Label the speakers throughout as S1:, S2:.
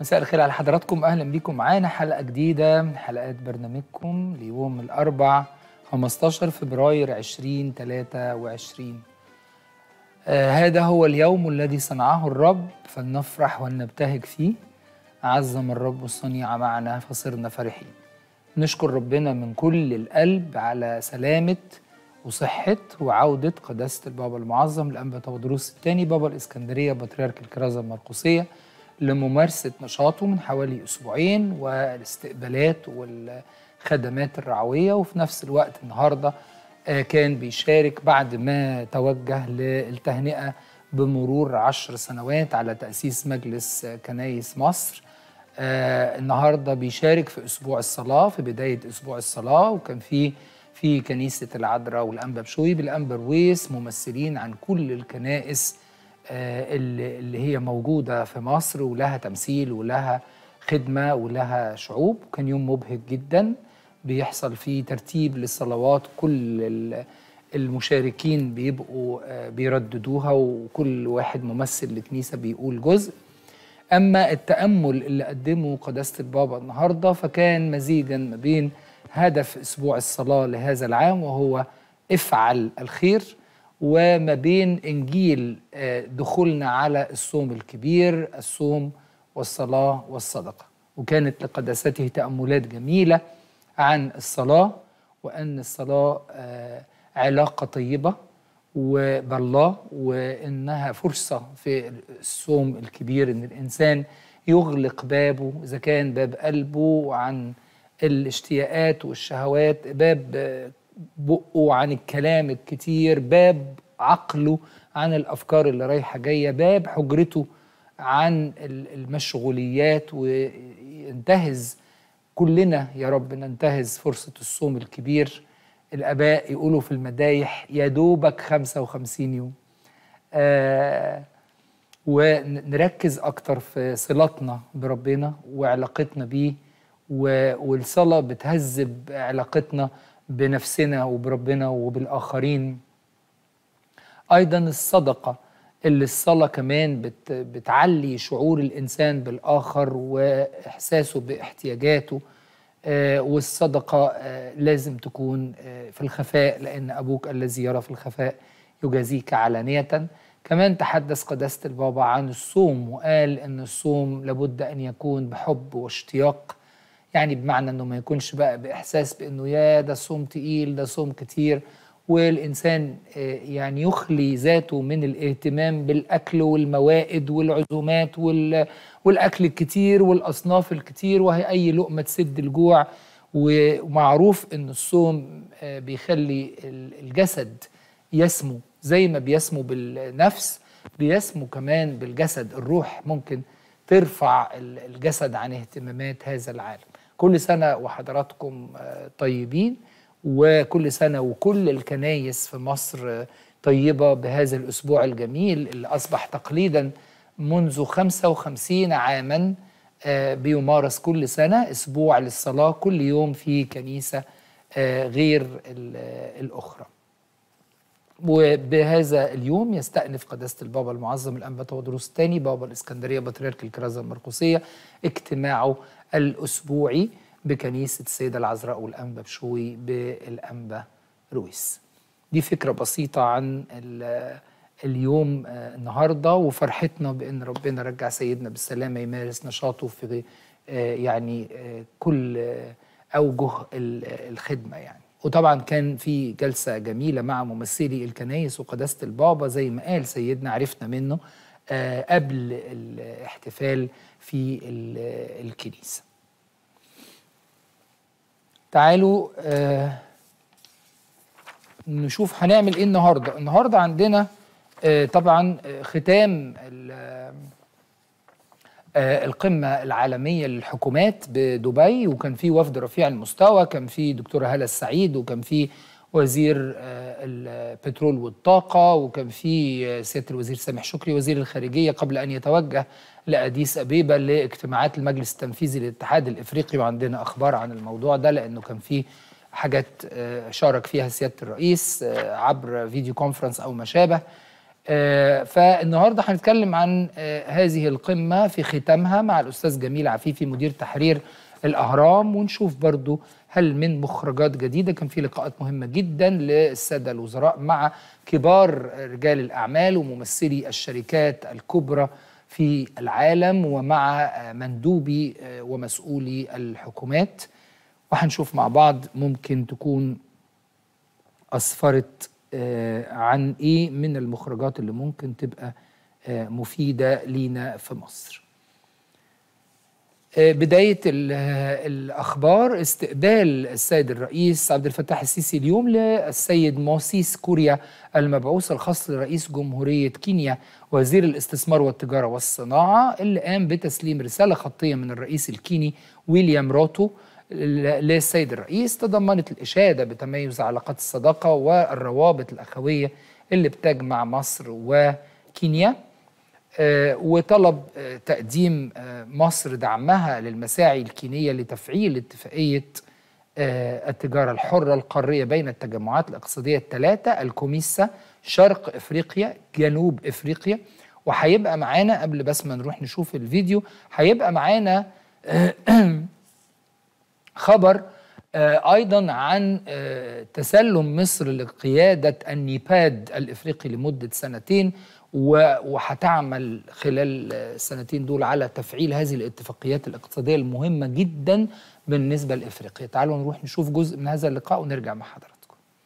S1: مساء الخير على حضراتكم اهلا بيكم معانا حلقه جديده من حلقات برنامجكم ليوم الاربع 15 فبراير 2023 آه هذا هو اليوم الذي صنعه الرب فلنفرح ولنبتهج فيه عظم الرب الصنيع معنا فصرنا فرحين نشكر ربنا من كل القلب على سلامه وصحة وعودة قداسة البابا المعظم الأنبا تودروس الثاني بابا الإسكندرية بطريرك الكرازة المرقسية لممارسة نشاطه من حوالي أسبوعين والاستقبالات والخدمات الرعوية وفي نفس الوقت النهاردة كان بيشارك بعد ما توجه للتهنئة بمرور عشر سنوات على تأسيس مجلس كنايس مصر النهاردة بيشارك في أسبوع الصلاة في بداية أسبوع الصلاة وكان في في كنيسة العذراء والأنبا بشوي بالأنبا رويس ممثلين عن كل الكنائس اللي هي موجودة في مصر ولها تمثيل ولها خدمة ولها شعوب كان يوم مبهج جدا بيحصل فيه ترتيب للصلوات كل المشاركين بيبقوا بيرددوها وكل واحد ممثل لكنيسة بيقول جزء أما التأمل اللي قدمه قداسة البابا النهاردة فكان مزيجا ما بين هدف اسبوع الصلاه لهذا العام وهو افعل الخير وما بين انجيل دخولنا على الصوم الكبير الصوم والصلاه والصدقه وكانت لقداسته تاملات جميله عن الصلاه وان الصلاه علاقه طيبه بالله وانها فرصه في الصوم الكبير ان الانسان يغلق بابه اذا كان باب قلبه عن الاشتياقات والشهوات باب بقه عن الكلام الكتير باب عقله عن الافكار اللي رايحه جايه باب حجرته عن المشغوليات وينتهز كلنا يا رب ننتهز فرصه الصوم الكبير الاباء يقولوا في المدايح يا دوبك 55 يوم آه ونركز اكتر في صلاتنا بربنا وعلاقتنا بيه والصلاة بتهذب علاقتنا بنفسنا وبربنا وبالآخرين أيضا الصدقة اللي الصلاة كمان بت بتعلي شعور الإنسان بالآخر وإحساسه باحتياجاته آه والصدقة آه لازم تكون آه في الخفاء لأن أبوك الذي يرى في الخفاء يجازيك علانية كمان تحدث قداسة البابا عن الصوم وقال أن الصوم لابد أن يكون بحب واشتياق يعني بمعنى انه ما يكونش بقى باحساس بانه يا ده صوم تقيل ده صوم كتير والانسان يعني يخلي ذاته من الاهتمام بالاكل والموائد والعزومات والاكل الكتير والاصناف الكتير وهي اي لقمه تسد الجوع ومعروف ان الصوم بيخلي الجسد يسمو زي ما بيسمو بالنفس بيسمو كمان بالجسد الروح ممكن ترفع الجسد عن اهتمامات هذا العالم كل سنة وحضراتكم طيبين وكل سنة وكل الكنايس في مصر طيبة بهذا الأسبوع الجميل اللي أصبح تقليدا منذ 55 عاما بيمارس كل سنة أسبوع للصلاة كل يوم في كنيسة غير الأخرى وبهذا اليوم يستأنف قداسة البابا المعظم الأنبا تودروس الثاني بابا الإسكندرية بطريرك الكرازة المرقسية اجتماعه الأسبوعي بكنيسة السيدة العذراء والأنبا بشوي بالأنبا رويس دي فكرة بسيطة عن اليوم النهاردة وفرحتنا بأن ربنا رجع سيدنا بالسلامة يمارس نشاطه في يعني كل أوجه الخدمة يعني وطبعا كان في جلسة جميلة مع ممثلي الكنايس وقداسة البابا زي ما قال سيدنا عرفنا منه قبل الاحتفال في الكنيسة تعالوا آه نشوف هنعمل ايه النهارده النهارده عندنا آه طبعا ختام آه القمة العالمية للحكومات بدبي وكان في وفد رفيع المستوى كان في دكتورة هالة السعيد وكان في وزير البترول والطاقة وكان في سيادة الوزير سامح شكري وزير الخارجية قبل أن يتوجه لأديس أبيبة لاجتماعات المجلس التنفيذي للاتحاد الإفريقي وعندنا أخبار عن الموضوع ده لأنه كان في حاجات شارك فيها سيادة الرئيس عبر فيديو كونفرنس أو ما شابه آه، فالنهارده هنتكلم عن آه، هذه القمه في ختامها مع الاستاذ جميل عفيفي مدير تحرير الاهرام ونشوف برضو هل من مخرجات جديده كان في لقاءات مهمه جدا للساده الوزراء مع كبار رجال الاعمال وممثلي الشركات الكبرى في العالم ومع مندوبي ومسؤولي الحكومات وهنشوف مع بعض ممكن تكون اسفرت عن ايه من المخرجات اللي ممكن تبقى مفيده لينا في مصر بداية الأخبار استقبال السيد الرئيس عبد الفتاح السيسي اليوم للسيد موسيس كوريا المبعوث الخاص لرئيس جمهورية كينيا وزير الاستثمار والتجارة والصناعة اللي قام بتسليم رسالة خطية من الرئيس الكيني ويليام روتو للسيد الرئيس تضمنت الإشادة بتميز علاقات الصداقة والروابط الأخوية اللي بتجمع مصر وكينيا وطلب تقديم مصر دعمها للمساعي الكينية لتفعيل اتفاقية التجارة الحرة القارية بين التجمعات الاقتصادية الثلاثة الكوميسا شرق افريقيا جنوب افريقيا وهيبقى معانا قبل بس ما نروح نشوف الفيديو هيبقى معانا خبر ايضا عن تسلم مصر لقياده النيباد الافريقي لمده سنتين وهتعمل خلال السنتين دول على تفعيل هذه الاتفاقيات الاقتصاديه المهمه جدا بالنسبه لافريقيا تعالوا نروح نشوف جزء من هذا اللقاء ونرجع مع حضراتكم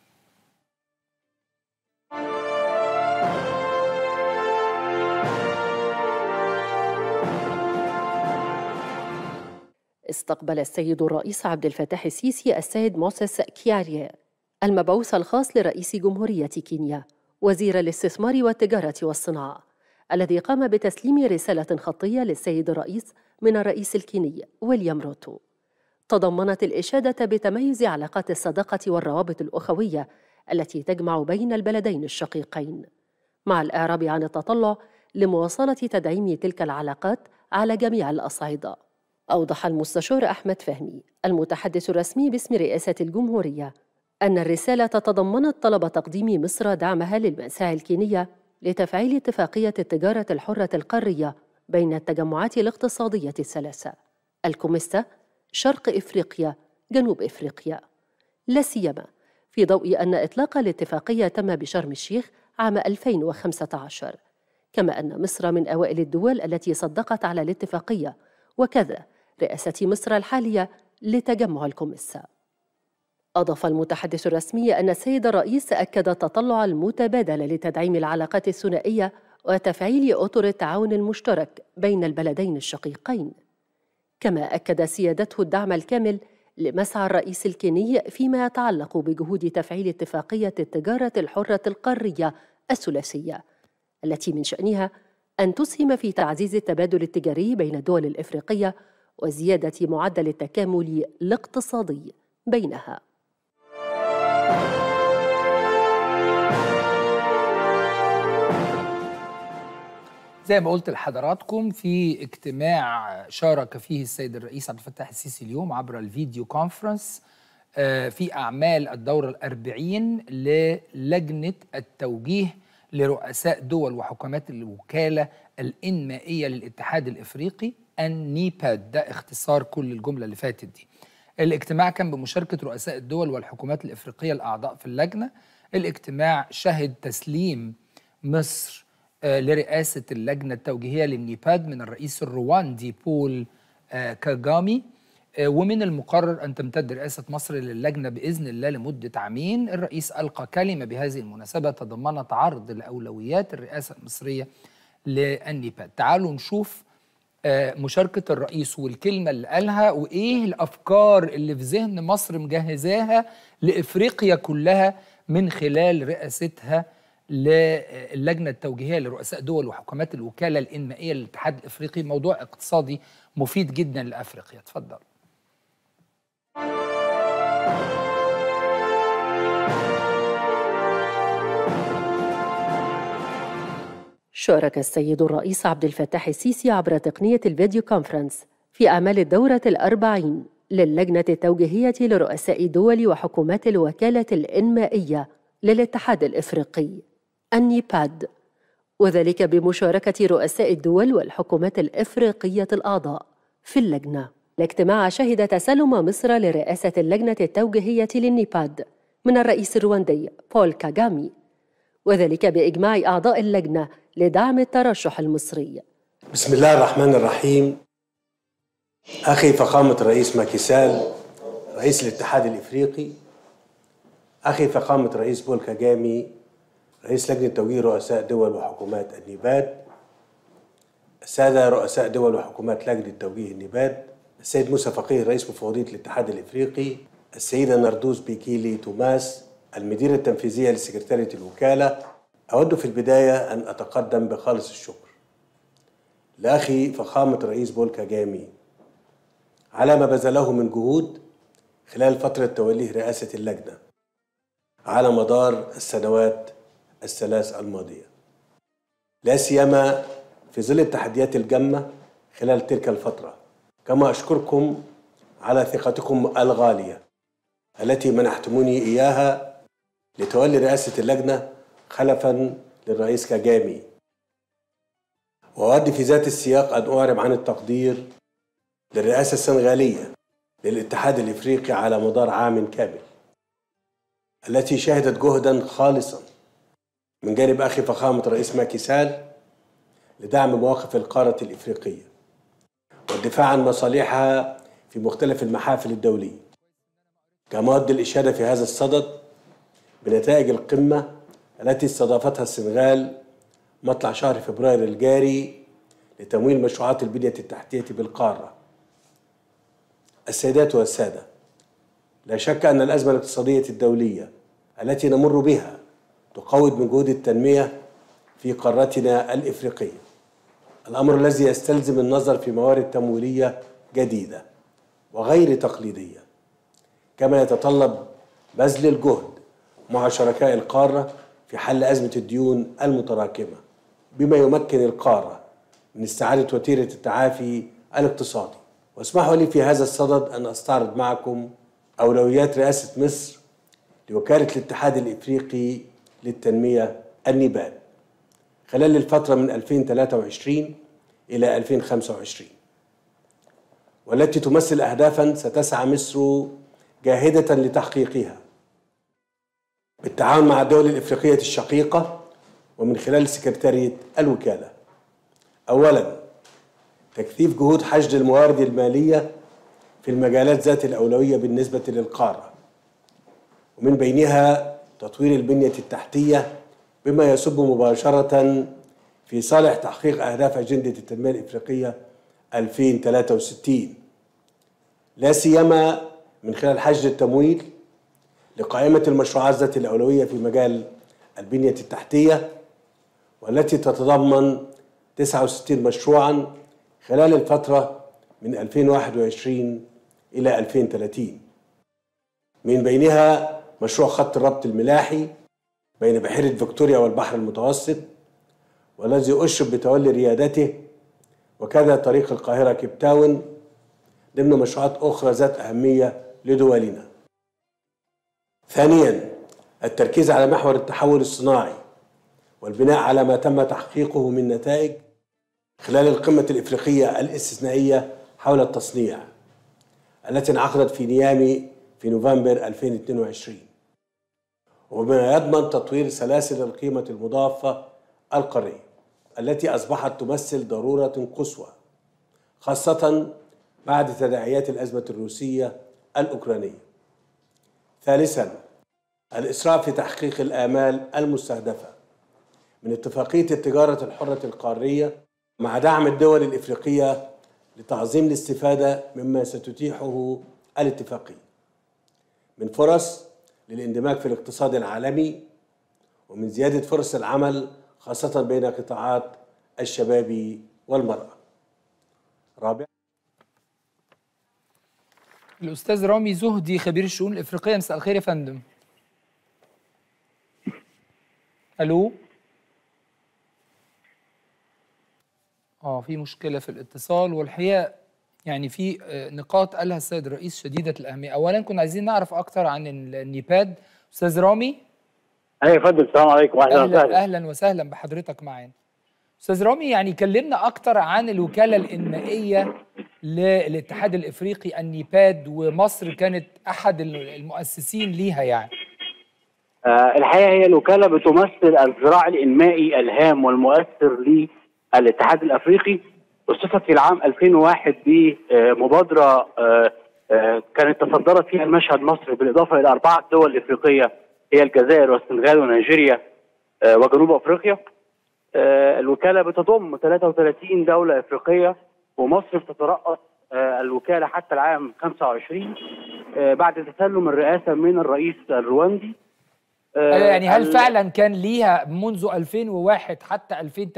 S2: استقبل السيد الرئيس عبد الفتاح السيسي السيد موسيس كياريا المبعوث الخاص لرئيس جمهورية كينيا وزير الاستثمار والتجارة والصناعة الذي قام بتسليم رسالة خطية للسيد الرئيس من الرئيس الكيني ويليام روتو تضمنت الإشادة بتميز علاقات الصداقة والروابط الأخوية التي تجمع بين البلدين الشقيقين مع الإعراب عن التطلع لمواصلة تدعيم تلك العلاقات على جميع الأصعدة أوضح المستشار أحمد فهمي المتحدث الرسمي باسم رئاسة الجمهورية أن الرسالة تضمنت طلب تقديم مصر دعمها للمساعي الكينية لتفعيل اتفاقية التجارة الحرة القارية بين التجمعات الاقتصادية الثلاثة الكوميستا شرق إفريقيا جنوب إفريقيا لا سيما في ضوء أن إطلاق الاتفاقية تم بشرم الشيخ عام 2015 كما أن مصر من أوائل الدول التي صدقت على الاتفاقية وكذا رئاسة مصر الحالية لتجمع الكوميسا أضاف المتحدث الرسمي أن السيد الرئيس أكد التطلع المتبادل لتدعيم العلاقات الثنائية وتفعيل أطر التعاون المشترك بين البلدين الشقيقين كما أكد سيادته الدعم الكامل لمسعى الرئيس الكيني فيما يتعلق بجهود تفعيل اتفاقية التجارة الحرة القارية الثلاثية التي من شأنها أن تسهم في تعزيز التبادل التجاري بين الدول الإفريقية وزيادة معدل التكامل الاقتصادي بينها
S1: زي ما قلت لحضراتكم في اجتماع شارك فيه السيد الرئيس عبد الفتاح السيسي اليوم عبر الفيديو كونفرنس في أعمال الدورة الأربعين للجنة التوجيه لرؤساء دول وحكومات الوكالة الإنمائية للاتحاد الإفريقي النيباد ده اختصار كل الجملة اللي فاتت دي الاجتماع كان بمشاركة رؤساء الدول والحكومات الإفريقية الأعضاء في اللجنة الاجتماع شهد تسليم مصر لرئاسة اللجنة التوجيهية للنيباد من الرئيس الرواندي بول كاغامي ومن المقرر أن تمتد رئاسة مصر للجنة بإذن الله لمدة عامين الرئيس ألقى كلمة بهذه المناسبة تضمنت عرض لأولويات الرئاسة المصرية للنيباد تعالوا نشوف مشاركة الرئيس والكلمة اللي قالها وإيه الأفكار اللي في ذهن مصر مجهزاها لإفريقيا كلها من خلال رئاستها للجنة التوجيهية لرؤساء دول وحكومات الوكالة الإنمائية للاتحاد الإفريقي موضوع اقتصادي مفيد جدا لأفريقيا تفضل
S2: شارك السيد الرئيس عبد الفتاح السيسي عبر تقنية الفيديو كونفرنس في أعمال الدورة الأربعين للجنة التوجيهية لرؤساء دول وحكومات الوكالة الإنمائية للاتحاد الإفريقي النيباد وذلك بمشاركة رؤساء الدول والحكومات الإفريقية الأعضاء في اللجنة الاجتماع شهد تسلم مصر لرئاسة اللجنة التوجيهية للنيباد من الرئيس الرواندي بول كاغامي وذلك بإجماع أعضاء اللجنة لدعم الترشح المصري
S3: بسم الله الرحمن الرحيم أخي فخامة الرئيس ماكيسال رئيس الاتحاد الإفريقي أخي فخامة رئيس بول كاجامي رئيس لجنة توجيه رؤساء دول وحكومات النيباد السادة رؤساء دول وحكومات لجنة توجيه النيباد السيد موسى فقيه رئيس مفوضية الاتحاد الإفريقي السيدة نردوس بيكيلي توماس المديرة التنفيذية لسكرتارية الوكالة أود في البداية أن أتقدم بخالص الشكر لأخي فخامة الرئيس بول كاجامي على ما بذله من جهود خلال فترة توليه رئاسة اللجنة على مدار السنوات الثلاث الماضية لا سيما في ظل التحديات الجمة خلال تلك الفترة كما أشكركم على ثقتكم الغالية التي منحتموني إياها لتولي رئاسة اللجنة خلفا للرئيس كاجامي وأود في ذات السياق أن أعرب عن التقدير للرئاسة السنغالية للاتحاد الإفريقي على مدار عام كامل التي شهدت جهدا خالصا من جانب أخي فخامة رئيس ماكي سال لدعم مواقف القارة الإفريقية والدفاع عن مصالحها في مختلف المحافل الدولية كما أود الإشادة في هذا الصدد بنتائج القمة التي استضافتها السنغال مطلع شهر فبراير الجاري لتمويل مشروعات البنية التحتية بالقارة السيدات والسادة لا شك أن الأزمة الاقتصادية الدولية التي نمر بها تقوض من جهود التنمية في قارتنا الإفريقية الأمر الذي يستلزم النظر في موارد تمويلية جديدة وغير تقليدية كما يتطلب بذل الجهد مع شركاء القارة في حل أزمة الديون المتراكمة بما يمكن القارة من استعادة وتيرة التعافي الاقتصادي واسمحوا لي في هذا الصدد أن أستعرض معكم أولويات رئاسة مصر لوكالة الاتحاد الإفريقي للتنمية النيبال خلال الفترة من 2023 إلى 2025 والتي تمثل أهدافا ستسعى مصر جاهدة لتحقيقها بالتعاون مع الدول الإفريقية الشقيقة ومن خلال سكرتارية الوكالة أولا تكثيف جهود حشد الموارد المالية في المجالات ذات الأولوية بالنسبة للقارة ومن بينها تطوير البنية التحتية بما يصب مباشرة في صالح تحقيق أهداف أجندة التنمية الإفريقية 2063 لا سيما من خلال حشد التمويل لقائمة المشروعات ذات الأولوية في مجال البنية التحتية والتي تتضمن 69 مشروعا خلال الفترة من 2021 إلى 2030 من بينها مشروع خط الربط الملاحي بين بحيرة فيكتوريا والبحر المتوسط والذي أشرب بتولي ريادته وكذا طريق القاهرة كيب تاون ضمن مشروعات أخرى ذات أهمية لدولنا ثانيا التركيز على محور التحول الصناعي والبناء على ما تم تحقيقه من نتائج خلال القمة الإفريقية الاستثنائية حول التصنيع التي انعقدت في نيامي في نوفمبر 2022 وبما يضمن تطوير سلاسل القيمة المضافة القارية التي أصبحت تمثل ضرورة قصوى خاصة بعد تداعيات الأزمة الروسية الأوكرانية ثالثا الإسراع في تحقيق الآمال المستهدفة من اتفاقية التجارة الحرة القارية مع دعم الدول الإفريقية لتعظيم الاستفادة مما ستتيحه الاتفاقية من فرص للاندماج في الاقتصاد العالمي ومن زيادة فرص العمل خاصة بين قطاعات الشباب والمرأة رابع
S1: الأستاذ رامي زهدي خبير الشؤون الإفريقية مساء الخير يا فندم ألو اه في مشكلة في الاتصال والحقيقة يعني في آه، نقاط قالها السيد الرئيس شديدة الأهمية أولا كنا عايزين نعرف أكتر عن النيباد أستاذ رامي
S4: ايوه اتفضل السلام عليكم واهلا
S1: أهلا,
S4: وسهلا
S1: أهلا وسهلا بحضرتك معانا استاذ رامي يعني كلمنا اكتر عن الوكاله الانمائيه للاتحاد الافريقي النيباد ومصر كانت احد المؤسسين ليها يعني
S4: آه، الحقيقه هي الوكاله بتمثل الذراع الانمائي الهام والمؤثر للاتحاد الافريقي اسست في العام 2001 بمبادره آه، آه، كانت تصدرت فيها المشهد مصر بالاضافه الى اربعه دول افريقيه هي الجزائر والسنغال ونيجيريا وجنوب افريقيا الوكاله بتضم 33 دوله افريقيه ومصر بتترأس الوكاله حتى العام 25 بعد تسلم الرئاسه من الرئيس الرواندي
S1: أيوة يعني هل فعلا كان ليها منذ 2001 حتى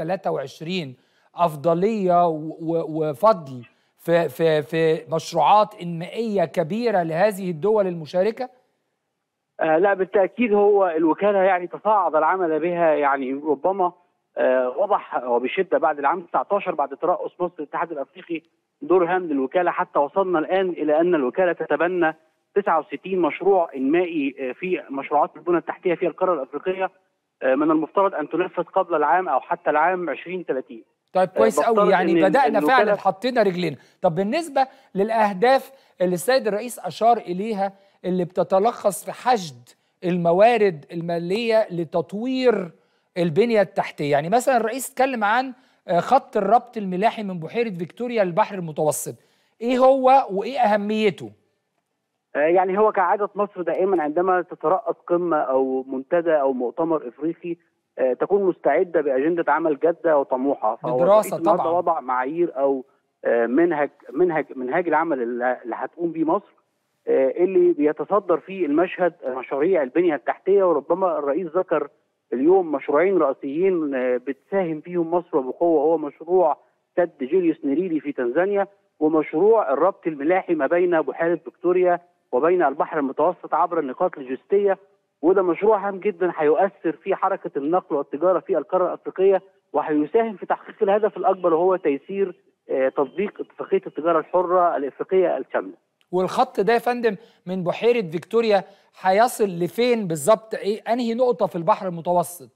S1: 2023 افضليه وفضل في في في مشروعات انمائيه كبيره لهذه الدول المشاركه؟
S4: آه لا بالتاكيد هو الوكاله يعني تصاعد العمل بها يعني ربما آه وضح وبشده بعد العام 19 بعد ترأس مصر الاتحاد الافريقي دور هام للوكاله حتى وصلنا الان الى ان الوكاله تتبنى 69 مشروع انمائي في مشروعات البنى التحتيه في القاره الافريقيه من المفترض ان تنفذ قبل العام او حتى العام 2030
S1: طيب كويس قوي يعني بدانا فعلا حطينا رجلينا طب بالنسبه للاهداف اللي السيد الرئيس اشار اليها اللي بتتلخص في حشد الموارد الماليه لتطوير البنيه التحتيه يعني مثلا الرئيس اتكلم عن خط الربط الملاحي من بحيره فيكتوريا للبحر المتوسط ايه هو وايه اهميته
S4: يعني هو كعادة مصر دائما عندما تترأس قمة أو منتدى أو مؤتمر إفريقي تكون مستعدة بأجندة عمل جادة وطموحة
S1: بدراسة طبعا
S4: وضع معايير أو منهج منهج منهاج العمل اللي هتقوم بيه مصر اللي بيتصدر فيه المشهد مشاريع البنية التحتية وربما الرئيس ذكر اليوم مشروعين رئيسيين بتساهم فيهم مصر وبقوة هو مشروع سد جيليوس نيريلي في تنزانيا ومشروع الربط الملاحي ما بين بحيرة فيكتوريا وبين البحر المتوسط عبر النقاط اللوجستيه وده مشروع هام جدا هيؤثر في حركه النقل والتجاره في القاره الافريقيه وهيساهم في تحقيق الهدف الاكبر وهو تيسير تطبيق اتفاقيه التجاره الحره الافريقيه الشامله.
S1: والخط ده يا فندم من بحيره فيكتوريا هيصل لفين بالظبط ايه انهي نقطه في البحر المتوسط؟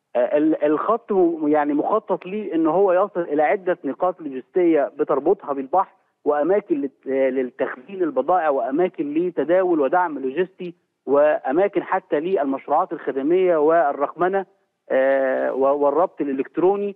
S4: الخط يعني مخطط ليه ان هو يصل الى عده نقاط لوجستيه بتربطها بالبحر واماكن للتخزين البضائع واماكن لتداول ودعم لوجستي واماكن حتى للمشروعات الخدميه والرقمنه والربط الالكتروني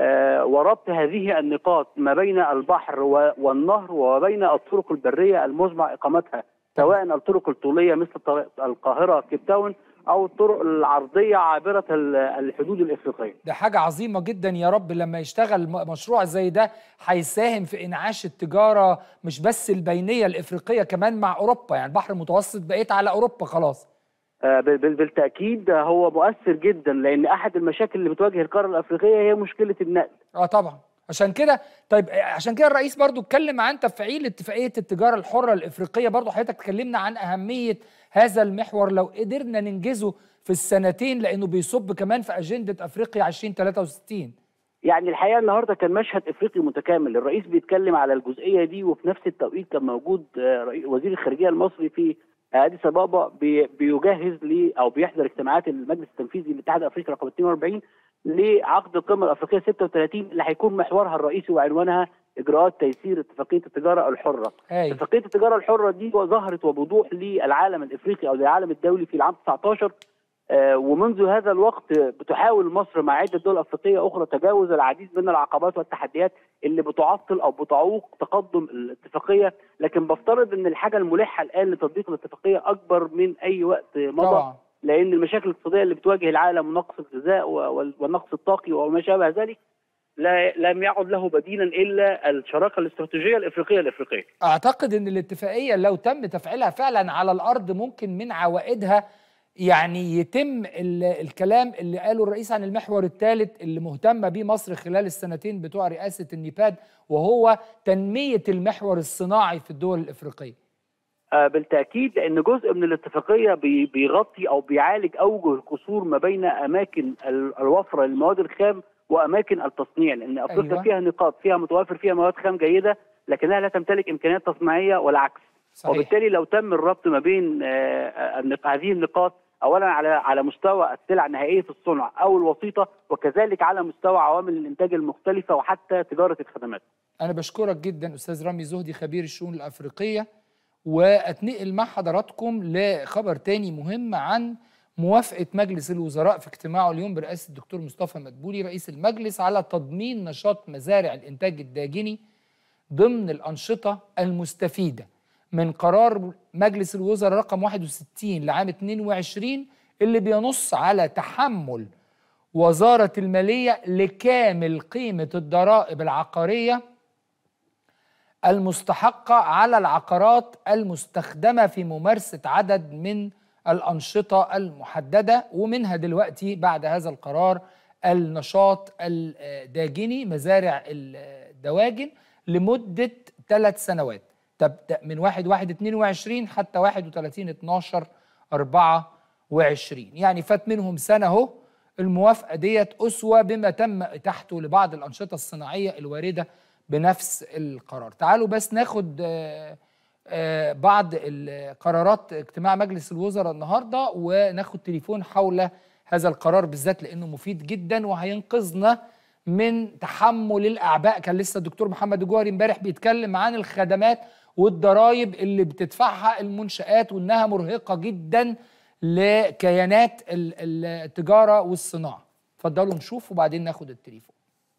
S4: وربط هذه النقاط ما بين البحر والنهر وبين الطرق البريه المزمع اقامتها سواء الطرق الطوليه مثل القاهره كيب تاون او الطرق العرضيه عابره الحدود الافريقيه.
S1: ده حاجه عظيمه جدا يا رب لما يشتغل مشروع زي ده هيساهم في انعاش التجاره مش بس البينيه الافريقيه كمان مع اوروبا يعني البحر المتوسط بقيت على اوروبا خلاص.
S4: آه بالتاكيد هو مؤثر جدا لان احد المشاكل اللي بتواجه القاره الافريقيه هي مشكله النقل.
S1: اه طبعا عشان كده طيب عشان كده الرئيس برضو اتكلم عن تفعيل اتفاقيه التجاره الحره الافريقيه برضو حضرتك اتكلمنا عن اهميه هذا المحور لو قدرنا ننجزه في السنتين لانه بيصب كمان في اجنده افريقيا 2063
S4: يعني الحقيقه النهارده كان مشهد افريقي متكامل الرئيس بيتكلم على الجزئيه دي وفي نفس التوقيت كان موجود وزير الخارجيه المصري في اديس ابابا بيجهز لي او بيحضر اجتماعات المجلس التنفيذي للاتحاد الافريقي رقم 42 لعقد القمه الافريقيه 36 اللي هيكون محورها الرئيسي وعنوانها اجراءات تيسير اتفاقيه التجاره الحره.
S1: أي.
S4: اتفاقيه التجاره الحره دي ظهرت وبوضوح للعالم الافريقي او للعالم الدولي في العام 19 آه ومنذ هذا الوقت بتحاول مصر مع عده دول افريقيه اخرى تجاوز العديد من العقبات والتحديات اللي بتعطل او بتعوق تقدم الاتفاقيه، لكن بفترض ان الحاجه الملحه الان لتطبيق الاتفاقيه اكبر من اي وقت مضى.
S1: طبعا.
S4: لان المشاكل الاقتصاديه اللي بتواجه العالم ونقص الغذاء والنقص الطاقي وما شابه ذلك لا لم يعد له بديلا الا الشراكه الاستراتيجيه الافريقيه الافريقيه.
S1: اعتقد ان الاتفاقيه لو تم تفعيلها فعلا على الارض ممكن من عوائدها يعني يتم الكلام اللي قاله الرئيس عن المحور الثالث اللي مهتمه بيه مصر خلال السنتين بتوع رئاسه النيباد وهو تنميه المحور الصناعي في الدول الافريقيه.
S4: بالتاكيد لان جزء من الاتفاقيه بيغطي او بيعالج اوجه القصور ما بين اماكن الوفره للمواد الخام واماكن التصنيع لان افريقيا أيوة. فيها نقاط فيها متوافر فيها مواد خام جيده لكنها لا تمتلك امكانيات تصنيعيه والعكس
S1: صحيح.
S4: وبالتالي لو تم الربط ما بين هذه النقاط اولا على على مستوى السلع النهائيه في الصنع او الوسيطه وكذلك على مستوى عوامل الانتاج المختلفه وحتى تجاره الخدمات.
S1: انا بشكرك جدا استاذ رامي زهدي خبير الشؤون الافريقيه واتنقل مع حضراتكم لخبر تاني مهم عن موافقه مجلس الوزراء في اجتماعه اليوم برئاسه الدكتور مصطفى مدبولي رئيس المجلس على تضمين نشاط مزارع الانتاج الداجني ضمن الانشطه المستفيده من قرار مجلس الوزراء رقم 61 لعام 22 اللي بينص على تحمل وزاره الماليه لكامل قيمه الضرائب العقاريه المستحقة على العقارات المستخدمة في ممارسة عدد من الأنشطة المحددة ومنها دلوقتي بعد هذا القرار النشاط الداجني مزارع الدواجن لمدة ثلاث سنوات تبدأ من 1 1 22 حتى 31 12 24 يعني فات منهم سنة اهو الموافقة ديت أسوة بما تم إتاحته لبعض الأنشطة الصناعية الواردة بنفس القرار تعالوا بس ناخد آه، آه، بعض القرارات اجتماع مجلس الوزراء النهارده وناخد تليفون حول هذا القرار بالذات لانه مفيد جدا وهينقذنا من تحمل الاعباء كان لسه الدكتور محمد الجوهري امبارح بيتكلم عن الخدمات والضرائب اللي بتدفعها المنشآت وانها مرهقه جدا لكيانات ال- التجاره والصناعه اتفضلوا نشوف وبعدين ناخد التليفون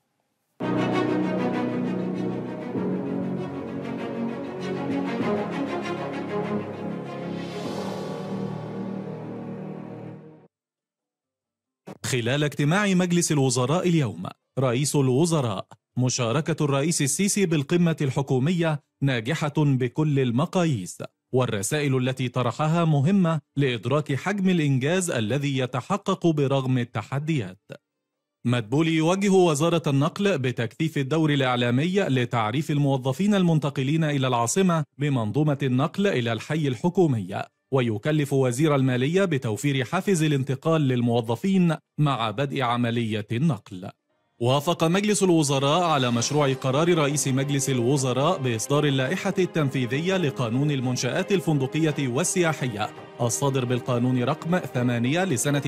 S5: خلال اجتماع مجلس الوزراء اليوم رئيس الوزراء مشاركة الرئيس السيسي بالقمة الحكومية ناجحة بكل المقاييس والرسائل التي طرحها مهمة لإدراك حجم الإنجاز الذي يتحقق برغم التحديات مدبولي يوجه وزارة النقل بتكثيف الدور الإعلامي لتعريف الموظفين المنتقلين إلى العاصمة بمنظومة النقل إلى الحي الحكومي ويكلف وزير المالية بتوفير حافز الانتقال للموظفين مع بدء عملية النقل وافق مجلس الوزراء على مشروع قرار رئيس مجلس الوزراء بإصدار اللائحة التنفيذية لقانون المنشآت الفندقية والسياحية الصادر بالقانون رقم 8 لسنة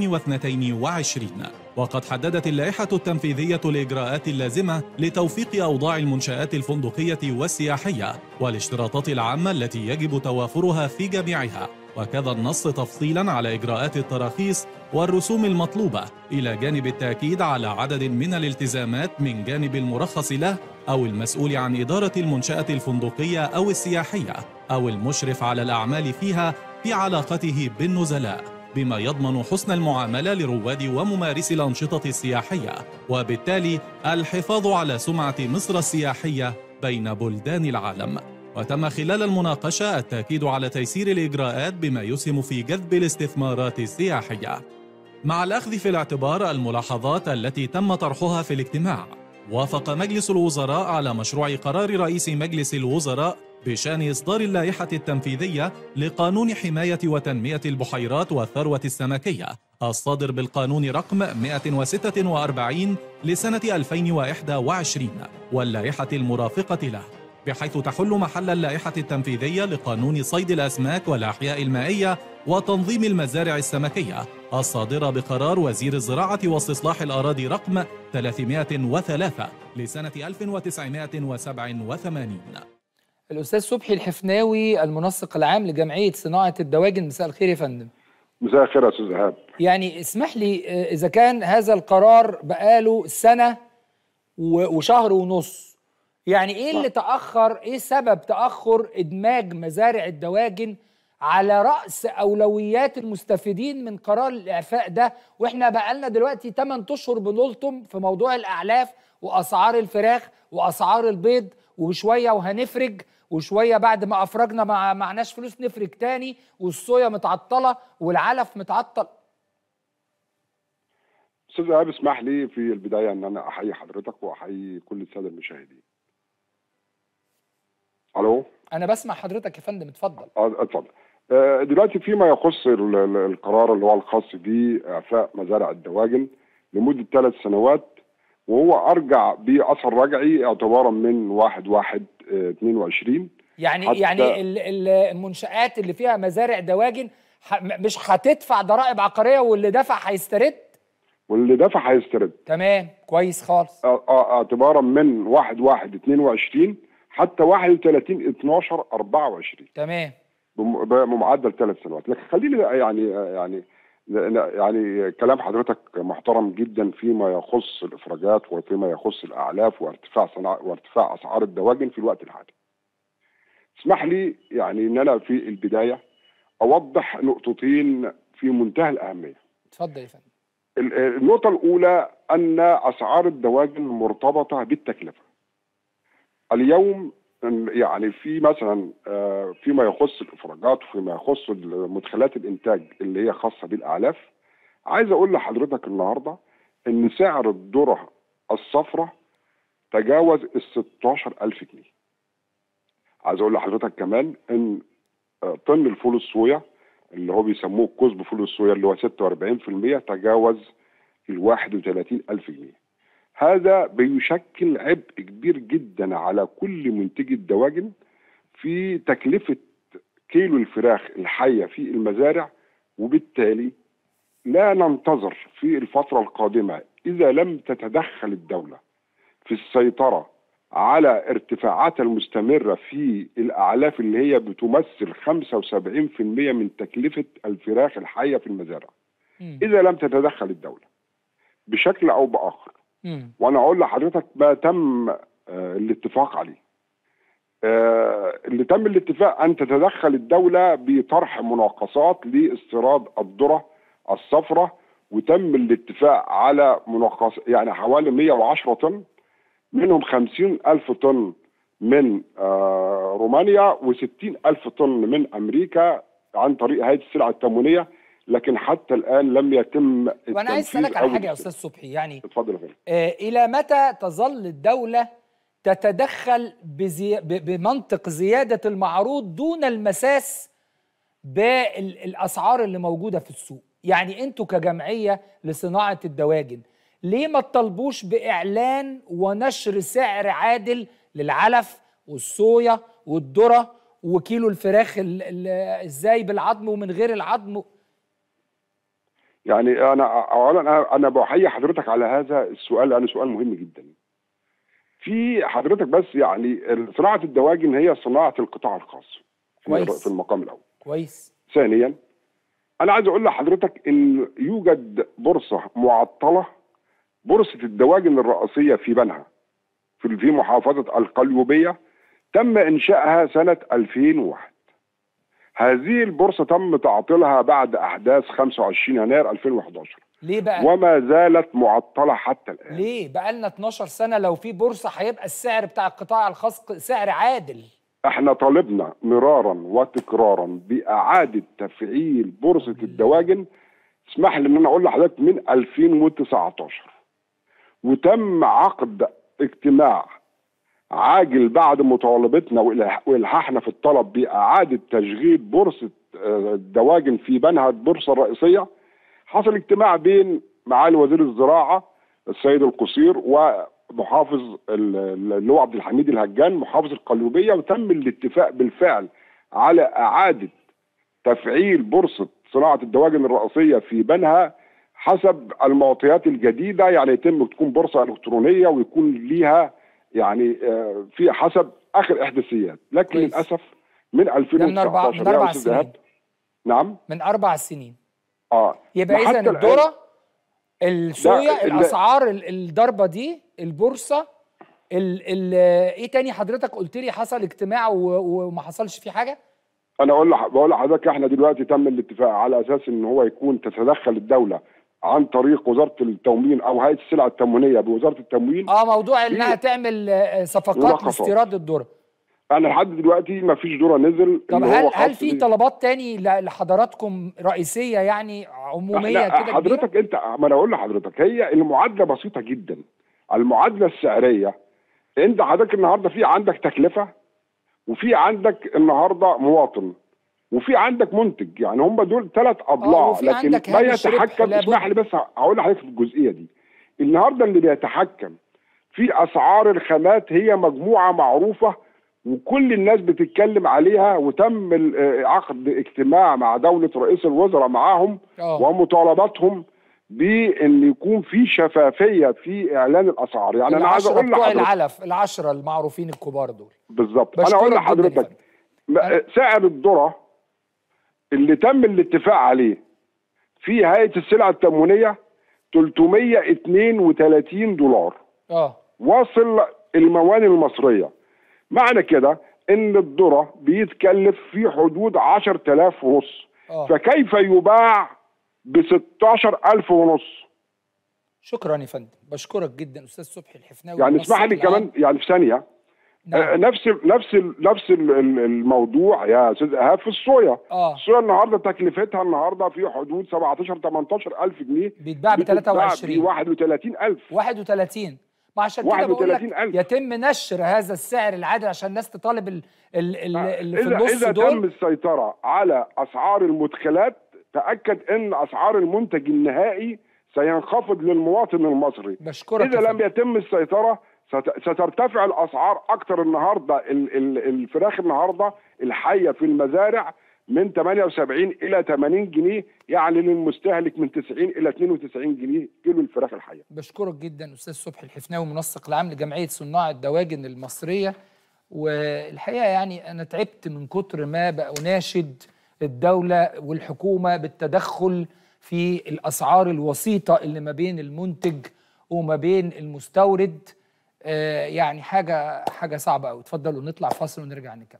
S5: 2022 وقد حددت اللائحة التنفيذية الإجراءات اللازمة لتوفيق أوضاع المنشآت الفندقية والسياحية والاشتراطات العامة التي يجب توافرها في جميعها وكذا النص تفصيلا على إجراءات التراخيص والرسوم المطلوبة إلى جانب التأكيد على عدد من الالتزامات من جانب المرخص له أو المسؤول عن إدارة المنشأة الفندقية أو السياحية أو المشرف على الأعمال فيها في علاقته بالنزلاء بما يضمن حسن المعاملة لرواد وممارسي الأنشطة السياحية وبالتالي الحفاظ على سمعة مصر السياحية بين بلدان العالم وتم خلال المناقشة التأكيد على تيسير الإجراءات بما يسهم في جذب الاستثمارات السياحية مع الأخذ في الاعتبار الملاحظات التي تم طرحها في الاجتماع وافق مجلس الوزراء على مشروع قرار رئيس مجلس الوزراء بشان إصدار اللائحة التنفيذية لقانون حماية وتنمية البحيرات والثروة السمكية الصادر بالقانون رقم 146 لسنة 2021 واللائحة المرافقة له بحيث تحل محل اللائحة التنفيذية لقانون صيد الأسماك والأحياء المائية وتنظيم المزارع السمكية الصادرة بقرار وزير الزراعة واستصلاح الأراضي رقم 303 لسنة 1987
S1: الأستاذ صبحي الحفناوي المنسق العام لجمعية صناعة الدواجن مساء الخير يا فندم
S6: مساء الخير يا استاذ ايهاب
S1: يعني اسمح لي آه، إذا كان هذا القرار بقاله سنة و- وشهر ونص يعني إيه اللي تأخر إيه سبب تأخر إدماج مزارع الدواجن على رأس أولويات المستفيدين من قرار الإعفاء ده وإحنا بقالنا دلوقتي 8 أشهر بنلطم في موضوع الأعلاف وأسعار الفراخ وأسعار البيض وشوية وهنفرج وشوية بعد ما أفرجنا ما معناش فلوس نفرج تاني والصويا متعطلة والعلف متعطل
S6: استاذ ايهاب اسمح لي في البدايه ان انا احيي حضرتك واحيي كل الساده المشاهدين الو
S1: أنا بسمع حضرتك يا فندم اتفضل
S6: آه، اتفضل آه، دلوقتي فيما يخص ال- ال- القرار اللي هو الخاص باعفاء مزارع الدواجن لمده ثلاث سنوات وهو ارجع باثر رجعي اعتبارا من 1 1 22
S1: يعني
S6: حتى-
S1: يعني ال- ال- المنشآت اللي فيها مزارع دواجن ح- م- مش هتدفع ضرائب عقاريه واللي دفع هيسترد
S6: واللي دفع هيسترد
S1: تمام كويس خالص
S6: آه، آه، اعتبارا من 1 1 22 حتى 31 12 24
S1: تمام
S6: بم- بمعدل ثلاث سنوات لكن خليني يعني يعني يعني كلام حضرتك محترم جدا فيما يخص الافراجات وفيما يخص الاعلاف وارتفاع صناع وارتفاع اسعار الدواجن في الوقت الحالي. اسمح لي يعني ان انا في البدايه اوضح نقطتين في منتهى الاهميه.
S1: اتفضل يا فندم
S6: ال- النقطة الأولى أن أسعار الدواجن مرتبطة بالتكلفة. اليوم يعني في مثلا آه، فيما يخص الإفراجات وفيما يخص مدخلات الإنتاج اللي هي خاصة بالأعلاف عايز أقول لحضرتك النهاردة إن سعر الذرة الصفراء تجاوز ال 16000 جنيه. عايز أقول لحضرتك كمان إن آه، طن الفول الصويا اللي هو بيسموه كزب فول الصويا اللي هو 46% تجاوز ال 31000 جنيه. هذا بيشكل عبء كبير جدا على كل منتجي الدواجن في تكلفة كيلو الفراخ الحية في المزارع وبالتالي لا ننتظر في الفترة القادمة إذا لم تتدخل الدولة في السيطرة على ارتفاعاتها المستمرة في الأعلاف اللي هي بتمثل 75% من تكلفة الفراخ الحية في المزارع
S1: مم.
S6: إذا لم تتدخل الدولة بشكل أو بآخر
S1: مم.
S6: وانا اقول لحضرتك ما تم آه، الاتفاق عليه آه، اللي تم الاتفاق ان تتدخل الدوله بطرح مناقصات لاستيراد الذره الصفراء وتم الاتفاق على مناقص يعني حوالي 110 طن منهم 50 ألف طن من آه، رومانيا و60 ألف طن من أمريكا عن طريق هيئة السلع التموينية لكن حتى الآن لم يتم
S1: وانا عايز
S6: التنفيذ
S1: اسالك على
S6: أو
S1: حاجه يا
S6: الاستيراد.
S1: استاذ صبحي يعني
S6: اتفضل يا فندم
S1: آه، إلى متى تظل الدولة تتدخل بزي... ب- بمنطق زيادة المعروض دون المساس بالأسعار اللي موجودة في السوق يعني أنتوا كجمعية لصناعة الدواجن ليه ما تطالبوش بإعلان ونشر سعر عادل للعلف والصويا والذرة وكيلو الفراخ ال- ال- ازاي بالعظم ومن غير العظم
S6: يعني انا اولا انا انا بحيي حضرتك على هذا السؤال لانه سؤال مهم جدا. في حضرتك بس يعني صناعه الدواجن هي صناعه القطاع الخاص في,
S1: كويس.
S6: في المقام الاول.
S1: كويس
S6: ثانيا انا عايز اقول لحضرتك ان يوجد بورصه معطله بورصه الدواجن الرئيسيه في بنها في في محافظه القليوبيه تم انشائها سنه 2001 هذه البورصه تم تعطيلها بعد احداث 25 يناير 2011
S1: ليه بقى
S6: وما زالت معطله حتى الان
S1: ليه بقى لنا 12 سنة لو في بورصة هيبقى السعر بتاع القطاع الخاص سعر عادل
S6: احنا طالبنا مرارا وتكرارا باعاده تفعيل بورصه الدواجن اسمح لي ان انا اقول لحضرتك من 2019 وتم عقد اجتماع عاجل بعد مطالبتنا وإلح- والحاحنا في الطلب باعاده تشغيل بورصه آه، الدواجن في بنها البورصه الرئيسيه حصل اجتماع بين معالي وزير الزراعه السيد القصير ومحافظ ال- ال- اللي هو عبد الحميد الهجان محافظ القليوبيه وتم الاتفاق بالفعل على اعاده تفعيل بورصه صناعه الدواجن الرئيسيه في بنها حسب المعطيات الجديده يعني يتم تكون بورصه الكترونيه ويكون ليها يعني آه، في حسب اخر احداثيات لكن
S1: كويس.
S6: للاسف من 2019
S1: من أربع- من
S6: يا
S1: أربع
S6: أستاذ
S1: سنين.
S6: إيهاب. نعم
S1: من أربع سنين
S6: اه
S1: يبقى
S6: وحتى
S1: إذا
S6: الآن-
S1: الذرة الصويا
S6: لا، ال-
S1: الأسعار ال- الضربة دي البورصة ال ال إيه تاني حضرتك قلت لي حصل اجتماع و- وما حصلش فيه حاجة
S6: انا اقول لح... بقول لحضرتك احنا دلوقتي تم الاتفاق على اساس ان هو يكون تتدخل الدوله عن طريق وزاره التموين او هيئه السلع التموينيه بوزاره التموين
S1: اه موضوع انها
S6: في-
S1: تعمل آه، صفقات
S6: مناقصات.
S1: لاستيراد الذرة
S6: انا لحد دلوقتي ما فيش ذره نزل
S1: طب
S6: اللي
S1: هل
S6: هو
S1: هل
S6: خاص
S1: في
S6: بيه.
S1: طلبات تاني ل- لحضراتكم رئيسية يعني عمومية
S6: احنا
S1: كده كبيرة
S6: حضرتك انت ما انا اقول لحضرتك هي المعادله بسيطه جدا المعادله السعريه انت حضرتك النهارده في عندك تكلفه وفي عندك النهارده مواطن وفي عندك منتج يعني هم دول ثلاث اضلاع
S1: وفي
S6: لكن
S1: عندك
S6: ما
S1: هامش ربح
S6: يتحكم
S1: لابد.
S6: اسمح لي بس هقول لحضرتك في الجزئيه دي النهارده اللي بيتحكم في اسعار الخامات هي مجموعه معروفه وكل الناس بتتكلم عليها وتم ال- آه، عقد اجتماع مع دوله رئيس الوزراء معاهم
S1: اه
S6: ومطالباتهم بان يكون في شفافيه في اعلان الاسعار يعني انا عايز
S1: العشرة
S6: اقول
S1: بتوع
S6: لحضرتك
S1: العلف العشرة المعروفين الكبار دول
S6: بالظبط انا
S1: بشكرك
S6: اقول
S1: جداً يا
S6: لحضرتك
S1: فندم.
S6: م- سعر الذره اللي تم الاتفاق عليه في هيئه السلع التموينيه 332 دولار
S1: اه
S6: واصل المواني المصريه معنى كده ان الذره بيتكلف في حدود 10000 ونص
S1: اه
S6: فكيف يباع ب 16000 ونص
S1: شكرا يا فندم بشكرك جدا استاذ صبحي الحفناوي
S6: يعني
S1: المنسق
S6: اسمح لي
S1: العام.
S6: كمان يعني في ثانيه آه،
S1: نعم.
S6: نفس ال نفس ال نفس ال ال- الموضوع يا استاذ ايهاب في الصويا
S1: اه
S6: الصويا النهارده تكلفتها النهارده في حدود 17 18 الف جنيه
S1: بيتباع ب
S6: بتتباع
S1: 23
S6: ب 31 الف
S1: 31 ما عشان كده بقول لك
S6: 31,000.
S1: يتم نشر هذا السعر العادل عشان الناس تطالب ال- ال- ال- اللي في
S6: اذا
S1: النص
S6: اذا تم
S1: دول
S6: السيطره على اسعار المدخلات تاكد ان اسعار المنتج النهائي سينخفض للمواطن المصري
S1: بشكرك
S6: اذا
S1: يا
S6: لم
S1: فندم.
S6: يتم السيطره ست- سترتفع الاسعار اكتر النهارده ال- ال- الفراخ النهارده الحيه في المزارع من 78 الى 80 جنيه يعني للمستهلك من 90 الى 92 جنيه كيلو الفراخ الحيه
S1: بشكرك جدا استاذ صبحي الحفناوي منسق العام لجمعيه صناع الدواجن المصريه والحقيقه يعني انا تعبت من كتر ما بقى اناشد الدوله والحكومه بالتدخل في الاسعار الوسيطه اللي ما بين المنتج وما بين المستورد آه، يعني حاجه حاجه صعبه قوي اتفضلوا نطلع فاصل ونرجع نكمل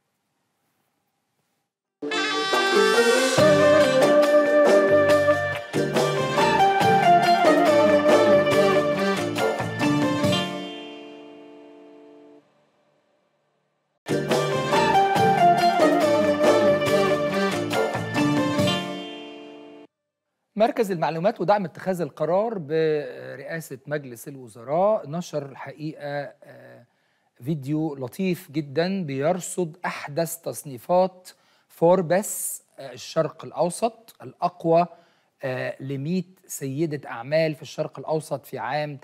S1: مركز المعلومات ودعم اتخاذ القرار برئاسة مجلس الوزراء نشر الحقيقة آه، فيديو لطيف جدا بيرصد أحدث تصنيفات فوربس آه، الشرق الأوسط الأقوى ل 100 سيدة أعمال في الشرق الأوسط في عام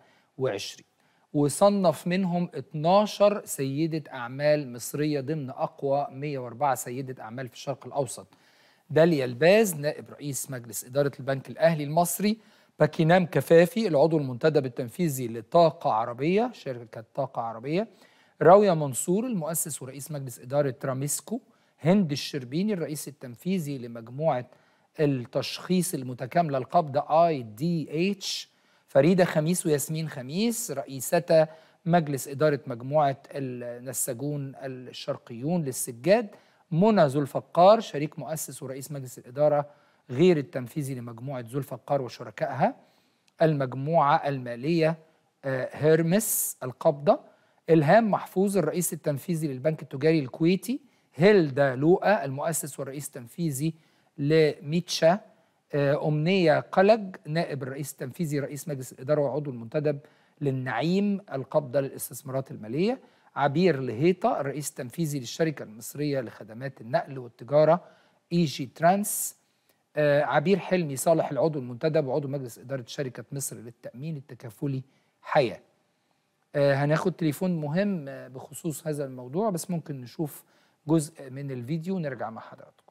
S1: 23 وصنف منهم 12 سيدة أعمال مصرية ضمن أقوى 104 سيدة أعمال في الشرق الأوسط داليا الباز نائب رئيس مجلس إدارة البنك الأهلي المصري باكينام كفافي العضو المنتدب التنفيذي لطاقة عربية شركة طاقة عربية راوية منصور المؤسس ورئيس مجلس إدارة راميسكو هند الشربيني الرئيس التنفيذي لمجموعة التشخيص المتكاملة القبضة اي دي اتش فريدة خميس وياسمين خميس رئيستا مجلس إدارة مجموعة النساجون الشرقيون للسجاد منى ذو الفقار شريك مؤسس ورئيس مجلس الإدارة غير التنفيذي لمجموعة ذو الفقار وشركائها المجموعة المالية آه، هيرمس القبضة إلهام محفوظ الرئيس التنفيذي للبنك التجاري الكويتي هيلدا لوقا المؤسس والرئيس التنفيذي لميتشا آه، أمنية قلج نائب الرئيس التنفيذي رئيس مجلس الإدارة وعضو المنتدب للنعيم القبضة للاستثمارات المالية عبير لهيطة الرئيس التنفيذي للشركة المصرية لخدمات النقل والتجارة اي جي ترانس آه، عبير حلمي صالح العضو المنتدب وعضو مجلس إدارة شركة مصر للتأمين التكافلي حياة آه، هناخد تليفون مهم آه، بخصوص هذا الموضوع بس ممكن نشوف جزء من الفيديو ونرجع مع حضراتكم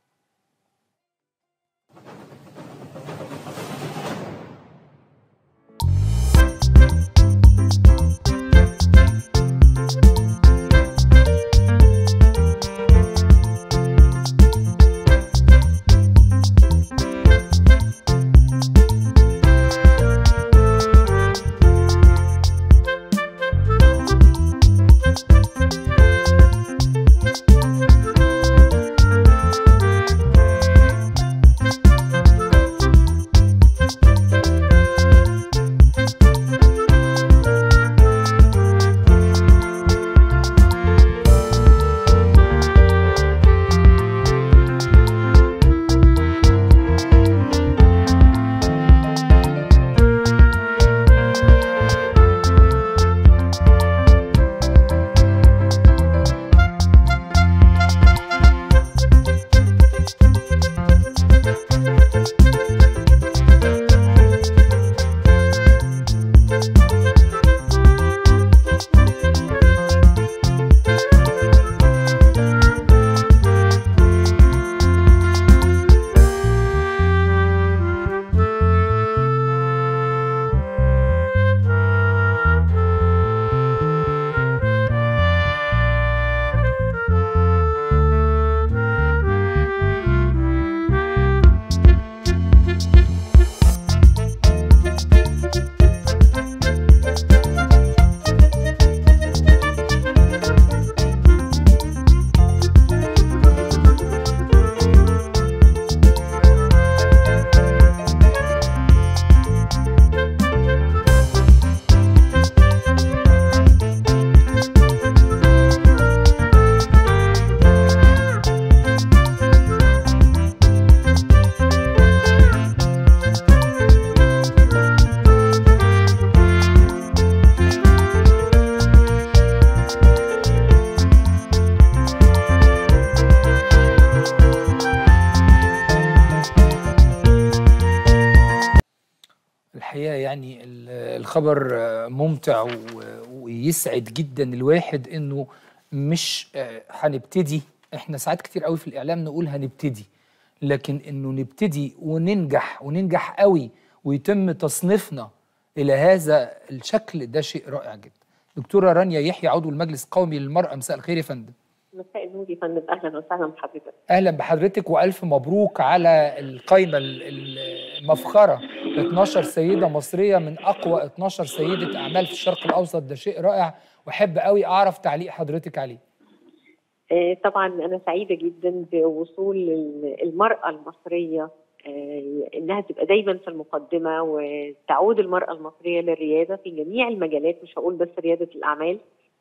S1: الحقيقه يعني ال- الخبر آه، ممتع و- ويسعد جدا الواحد انه مش آه، هنبتدي احنا ساعات كتير قوي في الاعلام نقول هنبتدي لكن انه نبتدي وننجح وننجح قوي ويتم تصنيفنا الى هذا الشكل ده شيء رائع جدا دكتوره رانيا يحيى عضو المجلس القومي للمراه مساء الخير يا فندم
S7: مساء النور يا فندم اهلا وسهلا بحضرتك
S1: اهلا بحضرتك والف مبروك على القائمه ال- ال- المفخره 12 سيده مصريه من اقوى 12 سيده اعمال في الشرق الاوسط ده شيء رائع واحب قوي اعرف تعليق حضرتك عليه
S7: آه، طبعا انا سعيده جدا بوصول ال- المراه المصريه آه، انها تبقى دايما في المقدمه وتعود المراه المصريه للرياده في جميع المجالات مش هقول بس رياده الاعمال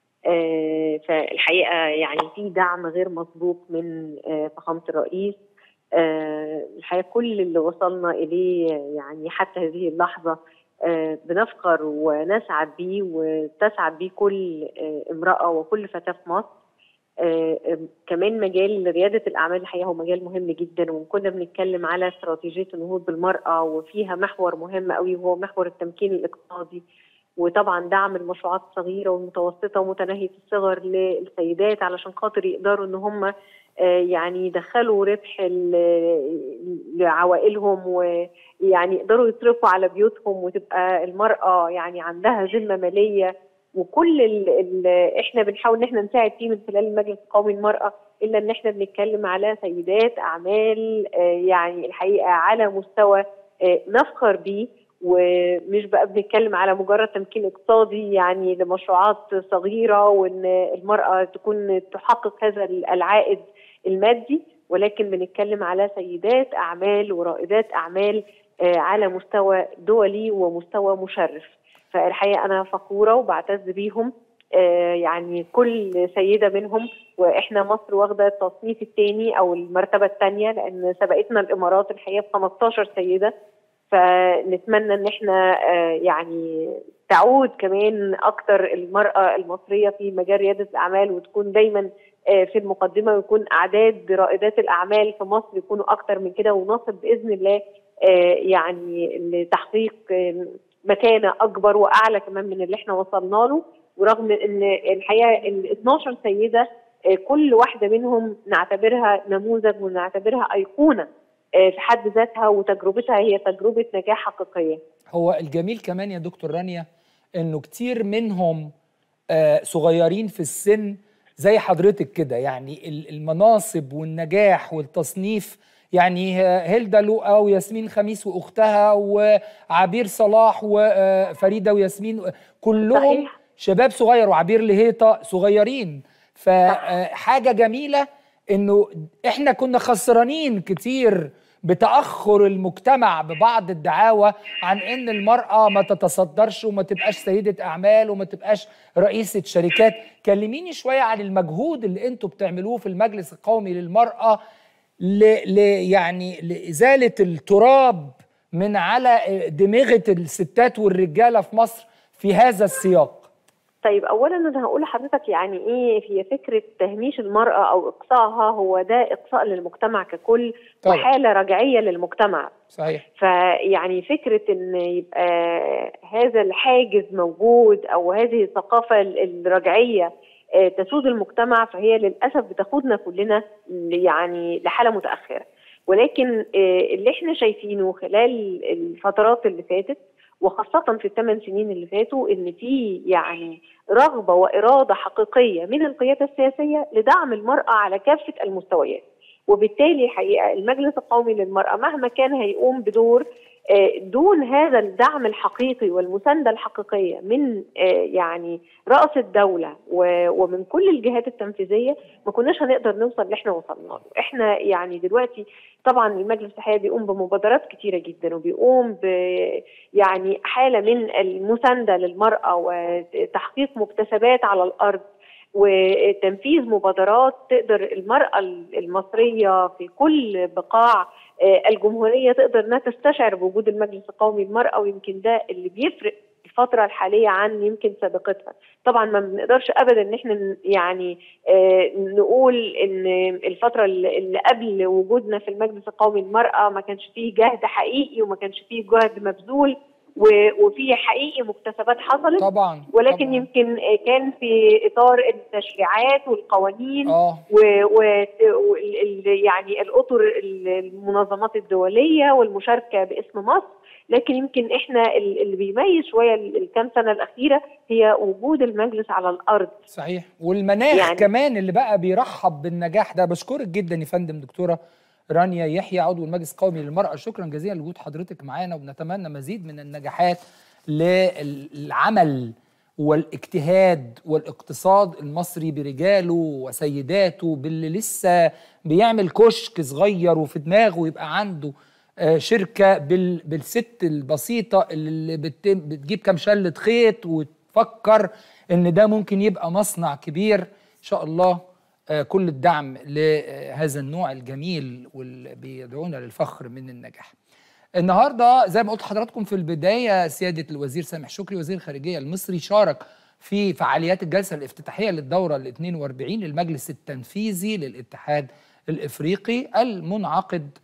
S7: آه، فالحقيقه يعني في دعم غير مسبوق من آه، فخامه الرئيس آه، الحقيقه كل اللي وصلنا اليه يعني حتى هذه اللحظه آه، بنفخر ونسعد بيه وتسعد بيه كل آه، امراه وكل فتاه في مصر آه، آه، كمان مجال ريادة الأعمال الحقيقة هو مجال مهم جدا وكنا بنتكلم على استراتيجية النهوض بالمرأة وفيها محور مهم قوي وهو محور التمكين الاقتصادي وطبعا دعم المشروعات الصغيرة والمتوسطة ومتناهية الصغر للسيدات علشان خاطر يقدروا إن هم آه، يعني يدخلوا ربح ال- لعوائلهم ويعني يقدروا يصرفوا على بيوتهم وتبقى المرأة يعني عندها ذمة مالية وكل ال ال احنا بنحاول ان احنا نساعد فيه من خلال المجلس القومي للمراه الا ان احنا بنتكلم على سيدات اعمال آه، يعني الحقيقه على مستوى آه، نفخر بيه ومش بقى بنتكلم على مجرد تمكين اقتصادي يعني لمشروعات صغيره وان المراه تكون تحقق هذا العائد المادي ولكن بنتكلم على سيدات اعمال ورائدات اعمال آه، على مستوى دولي ومستوى مشرف فالحقيقه انا فخوره وبعتز بيهم آه، يعني كل سيده منهم واحنا مصر واخده التصنيف الثاني او المرتبه الثانيه لان سبقتنا الامارات الحقيقه ب 15 سيده فنتمنى ان احنا آه، يعني تعود كمان اكتر المراه المصريه في مجال رياده الاعمال وتكون دايما آه، في المقدمه ويكون اعداد رائدات الاعمال في مصر يكونوا اكتر من كده ونصل باذن الله آه، يعني لتحقيق آه، مكانه اكبر واعلى كمان من اللي احنا وصلنا له ورغم ان الحقيقه ال 12 سيده آه، كل واحده منهم نعتبرها نموذج ونعتبرها ايقونه آه، في حد ذاتها وتجربتها هي تجربه نجاح حقيقيه.
S1: هو الجميل كمان يا دكتور رانيا انه كتير منهم آه، صغيرين في السن زي حضرتك كده يعني ال- المناصب والنجاح والتصنيف يعني آه، هيلدا لؤى وياسمين خميس واختها وعبير صلاح وفريده وياسمين كلهم
S7: صحيح.
S1: شباب صغير وعبير لهيطه صغيرين فحاجه جميله انه احنا كنا خسرانين كتير بتاخر المجتمع ببعض الدعاوى عن ان المراه ما تتصدرش وما تبقاش سيده اعمال وما تبقاش رئيسه شركات كلميني شويه عن المجهود اللي انتوا بتعملوه في المجلس القومي للمراه ل... ل... يعني لازاله التراب من على دماغه الستات والرجاله في مصر في هذا السياق
S7: طيب اولا انا هقول لحضرتك يعني ايه هي فكره تهميش المراه او اقصائها هو ده اقصاء للمجتمع ككل
S1: طبعا.
S7: وحاله رجعيه للمجتمع
S1: صحيح
S7: فيعني فكرة إن يبقى هذا الحاجز موجود أو هذه الثقافة الرجعية آه، تسود المجتمع فهي للأسف بتاخدنا كلنا ل- يعني لحالة متأخرة ولكن آه، اللي احنا شايفينه خلال الفترات اللي فاتت وخاصة في الثمان سنين اللي فاتوا إن في يعني رغبة وإرادة حقيقية من القيادة السياسية لدعم المرأة على كافة المستويات وبالتالي حقيقه المجلس القومي للمراه مهما كان هيقوم بدور آه، دون هذا الدعم الحقيقي والمسانده الحقيقيه من آه، يعني راس الدوله و- ومن كل الجهات التنفيذيه ما كناش هنقدر نوصل اللي احنا وصلنا له احنا يعني دلوقتي طبعا المجلس الحقيقي بيقوم بمبادرات كتيره جدا وبيقوم ب يعني حاله من المسانده للمراه وتحقيق مكتسبات على الارض وتنفيذ مبادرات تقدر المرأة المصرية في كل بقاع آه، الجمهورية تقدر انها تستشعر بوجود المجلس القومي للمرأة ويمكن ده اللي بيفرق الفترة الحالية عن يمكن سابقتها طبعا ما بنقدرش ابدا ان احنا ن- يعني آه، نقول ان الفترة اللي اللي قبل وجودنا في المجلس القومي للمرأة ما كانش فيه جهد حقيقي وما كانش فيه جهد مبذول و- وفي حقيقي مكتسبات حصلت
S1: طبعا
S7: ولكن
S1: طبعاً.
S7: يمكن كان في اطار التشريعات والقوانين
S1: اه
S7: و و وال- ال- يعني الاطر ال- المنظمات الدوليه والمشاركه باسم مصر لكن يمكن احنا ال- اللي بيميز شويه ال- الكام سنه الاخيره هي وجود المجلس على الارض
S1: صحيح والمناخ يعني
S7: يعني-
S1: كمان اللي بقى بيرحب بالنجاح ده بشكرك جدا يا فندم دكتوره رانيا يحيى عضو المجلس القومي للمرأة شكرا جزيلا لوجود حضرتك معانا وبنتمنى مزيد من النجاحات للعمل والاجتهاد والاقتصاد المصري برجاله وسيداته باللي لسه بيعمل كشك صغير وفي دماغه يبقى عنده آه، شركة بال- بالست البسيطة اللي بت- بتجيب كام شلة خيط وتفكر ان ده ممكن يبقى مصنع كبير ان شاء الله آه، كل الدعم لهذا النوع الجميل واللي بيدعونا للفخر من النجاح النهارده زي ما قلت لحضراتكم في البدايه سياده الوزير سامح شكري وزير الخارجيه المصري شارك في فعاليات الجلسه الافتتاحيه للدوره ال 42 للمجلس التنفيذي للاتحاد الافريقي المنعقد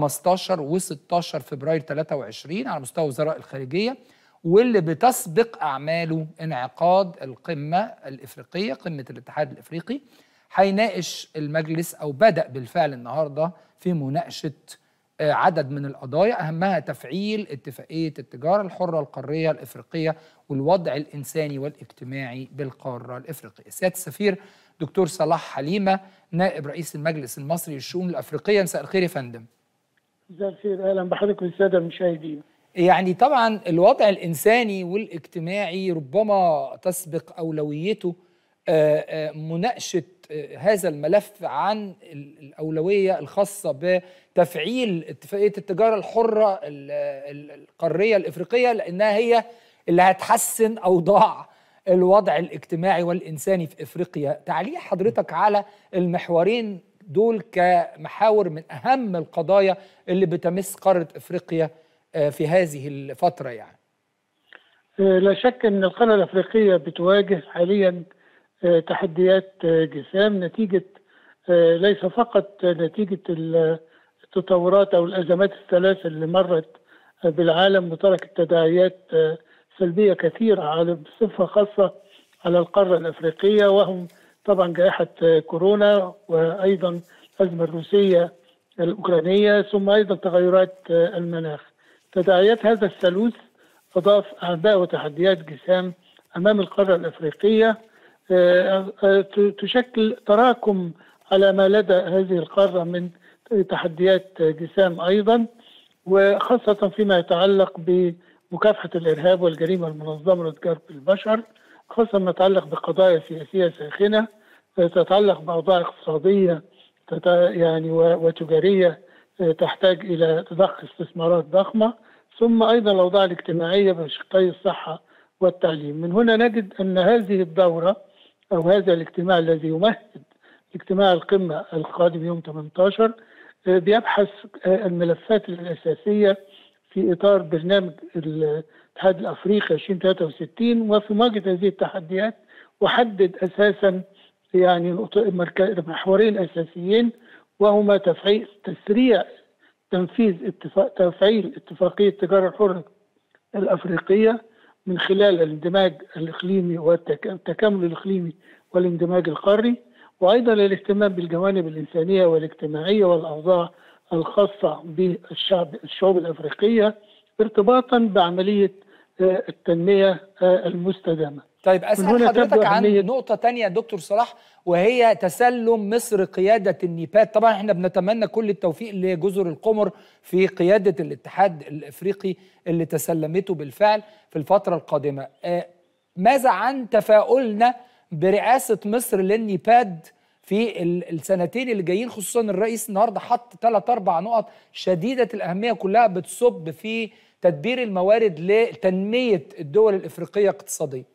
S1: 15 و16 فبراير 23 على مستوى وزراء الخارجيه واللي بتسبق اعماله انعقاد القمه الافريقيه قمه الاتحاد الافريقي هيناقش المجلس او بدا بالفعل النهارده في مناقشه آه، عدد من القضايا اهمها تفعيل اتفاقيه التجاره الحره القاريه الافريقيه والوضع الانساني والاجتماعي بالقاره الافريقيه. سياده السفير دكتور صلاح حليمه نائب رئيس المجلس المصري للشؤون الافريقيه مساء الخير يا فندم.
S8: مساء الخير اهلا بحضرتك والساده المشاهدين
S1: يعني طبعا الوضع الانساني والاجتماعي ربما تسبق اولويته آه، آه، مناقشه آه، هذا الملف عن ال- الاولويه الخاصه بتفعيل اتفاقيه التجاره الحره ال- ال- القاريه الافريقيه لانها هي اللي هتحسن اوضاع الوضع الاجتماعي والانساني في افريقيا تعليق حضرتك على المحورين دول كمحاور من اهم القضايا اللي بتمس قاره افريقيا آه، في هذه الفتره يعني
S8: آه، لا شك ان القاره الافريقيه بتواجه حاليا آه، تحديات آه، جسام نتيجه آه، ليس فقط نتيجه ال- التطورات او الازمات الثلاث اللي مرت آه، بالعالم وتركت تداعيات آه، سلبيه كثيره على بصفه خاصه على القاره الافريقيه وهم طبعا جائحه آه، كورونا وايضا الازمه الروسيه الاوكرانيه ثم ايضا تغيرات آه، المناخ تداعيات هذا الثالوث أضاف أعباء وتحديات جسام أمام القارة الأفريقية آه، آه، ت- تشكل تراكم على ما لدى هذه القارة من تحديات جسام أيضا وخاصة فيما يتعلق بمكافحة الإرهاب والجريمة المنظمة لتجارة البشر خاصة ما يتعلق بقضايا سياسية ساخنة آه، تتعلق بأوضاع اقتصادية تت- يعني و- وتجارية آه، تحتاج إلى ضخ استثمارات ضخمة ثم أيضا الأوضاع الاجتماعية بشقي الصحة والتعليم من هنا نجد أن هذه الدورة أو هذا الاجتماع الذي يمهد اجتماع القمة القادم يوم 18 آه، بيبحث آه، الملفات الأساسية في إطار برنامج الاتحاد الأفريقي 2063 وفي مواجهة هذه التحديات وحدد أساسا يعني نقط- مرك- محورين أساسيين وهما تفعيل تسريع تنفيذ اتفاق تفعيل اتفاقية التجارة الحرة الأفريقية من خلال الاندماج الإقليمي والتكامل الإقليمي والاندماج القاري وأيضا الاهتمام بالجوانب الإنسانية والاجتماعية والأوضاع الخاصة بالشعب الشعوب الأفريقية ارتباطا بعملية آه، التنمية آه، المستدامة
S1: طيب اسال
S8: هنا
S1: حضرتك
S8: تبدو
S1: عن
S8: أهمية-
S1: نقطه تانية يا دكتور صلاح وهي تسلم مصر قياده النيباد طبعا احنا بنتمنى كل التوفيق لجزر القمر في قياده الاتحاد الافريقي اللي تسلمته بالفعل في الفتره القادمه آه، ماذا عن تفاؤلنا برئاسه مصر للنيباد في ال- السنتين اللي جايين خصوصا الرئيس النهارده حط ثلاث اربع نقط شديده الاهميه كلها بتصب في تدبير الموارد لتنميه الدول الافريقيه اقتصاديا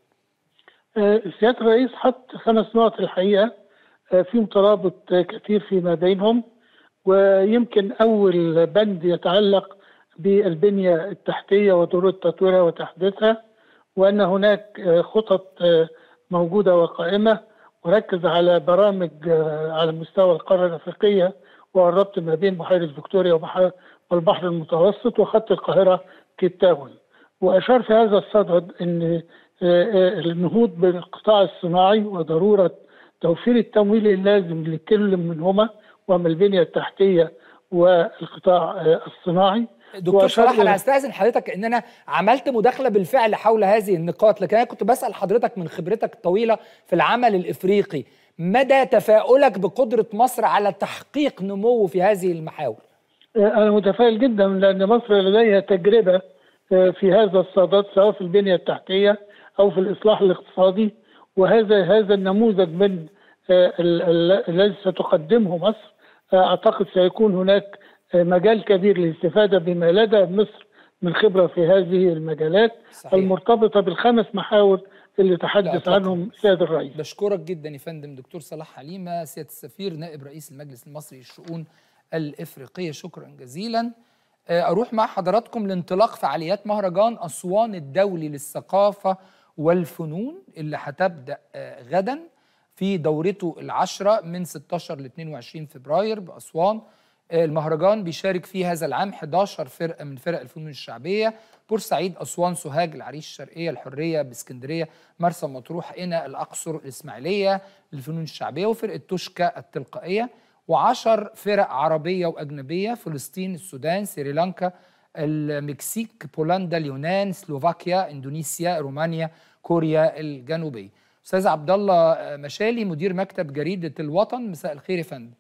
S8: آه، سيادة الرئيس حط خمس نقط الحقيقة آه، في مترابط آه، كثير فيما بينهم ويمكن أول بند يتعلق بالبنية التحتية وضرورة تطويرها وتحديثها وأن هناك آه، خطط آه، موجودة وقائمة وركز على برامج آه، على مستوى القارة الأفريقية والربط ما بين بحيرة فيكتوريا وبحر والبحر المتوسط وخط القاهرة كيب تاون واشار في هذا الصدد ان آه، آه، النهوض بالقطاع الصناعي وضروره توفير التمويل اللازم لكل منهما وهما البنيه التحتيه والقطاع آه، الصناعي
S1: دكتور
S8: وأشار
S1: صلاح انا
S8: إلى-
S1: هستاذن حضرتك ان انا عملت مداخله بالفعل حول هذه النقاط لكن انا كنت بسال حضرتك من خبرتك الطويله في العمل الافريقي مدى تفاؤلك بقدره مصر على تحقيق نمو في هذه المحاور
S8: أنا متفائل جدا لأن مصر لديها تجربة آه، في هذا الصدد سواء في البنية التحتية أو في الإصلاح الاقتصادي وهذا هذا النموذج من آه، ال- ال- الذي ستقدمه مصر آه، أعتقد سيكون هناك آه، مجال كبير للاستفادة بما لدى مصر من خبرة في هذه المجالات
S1: صحيح.
S8: المرتبطة بالخمس محاور اللي تحدث
S1: أطلقها.
S8: عنهم السيد الرئيس
S1: بشكرك جدا يا فندم دكتور صلاح حليمه سياده السفير نائب رئيس المجلس المصري للشؤون الافريقيه شكرا جزيلا آه، اروح مع حضراتكم لانطلاق فعاليات مهرجان اسوان الدولي للثقافه والفنون اللي هتبدا آه، غدا في دورته العشرة من 16 ل 22 فبراير بأسوان آه، المهرجان بيشارك فيه هذا العام 11 فرقة من فرق الفنون الشعبية بورسعيد أسوان سوهاج العريش الشرقية الحرية باسكندرية مرسى مطروح قنا الأقصر الإسماعيلية للفنون الشعبية وفرقة توشكا التلقائية وعشر فرق عربية وأجنبية فلسطين السودان سريلانكا المكسيك بولندا اليونان سلوفاكيا اندونيسيا رومانيا كوريا الجنوبيه استاذ عبد الله مشالي مدير مكتب جريده الوطن مساء الخير يا فندم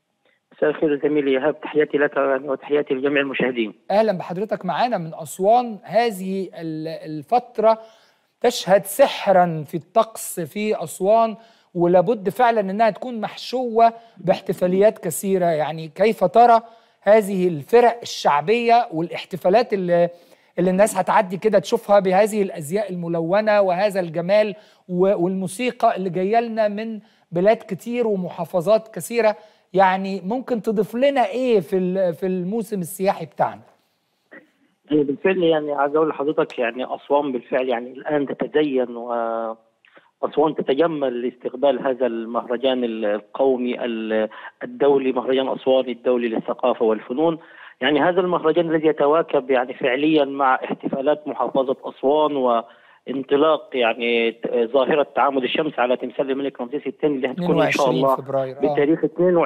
S9: مساء الخير زميلي ايهاب تحياتي لك وتحياتي لجميع المشاهدين
S1: اهلا بحضرتك معانا من اسوان هذه ال- الفتره تشهد سحرا في الطقس في اسوان ولابد فعلا انها تكون محشوه باحتفاليات كثيره يعني كيف ترى هذه الفرق الشعبيه والاحتفالات اللي اللي الناس هتعدي كده تشوفها بهذه الازياء الملونه وهذا الجمال و- والموسيقى اللي جايه لنا من بلاد كتير ومحافظات كثيره يعني ممكن تضيف لنا ايه في ال- في الموسم السياحي بتاعنا
S9: يعني بالفعل يعني عايز اقول لحضرتك يعني اسوان بالفعل يعني الان تتزين واسوان تتجمل لاستقبال هذا المهرجان القومي ال- الدولي مهرجان اسوان الدولي للثقافه والفنون يعني هذا المهرجان الذي يتواكب يعني فعليا مع احتفالات محافظه اسوان وانطلاق يعني ت- ظاهره تعامد الشمس على تمثال الملك رمسيس الثاني اللي هتكون ان شاء
S1: 22
S9: الله
S1: فبراير اه
S9: بتاريخ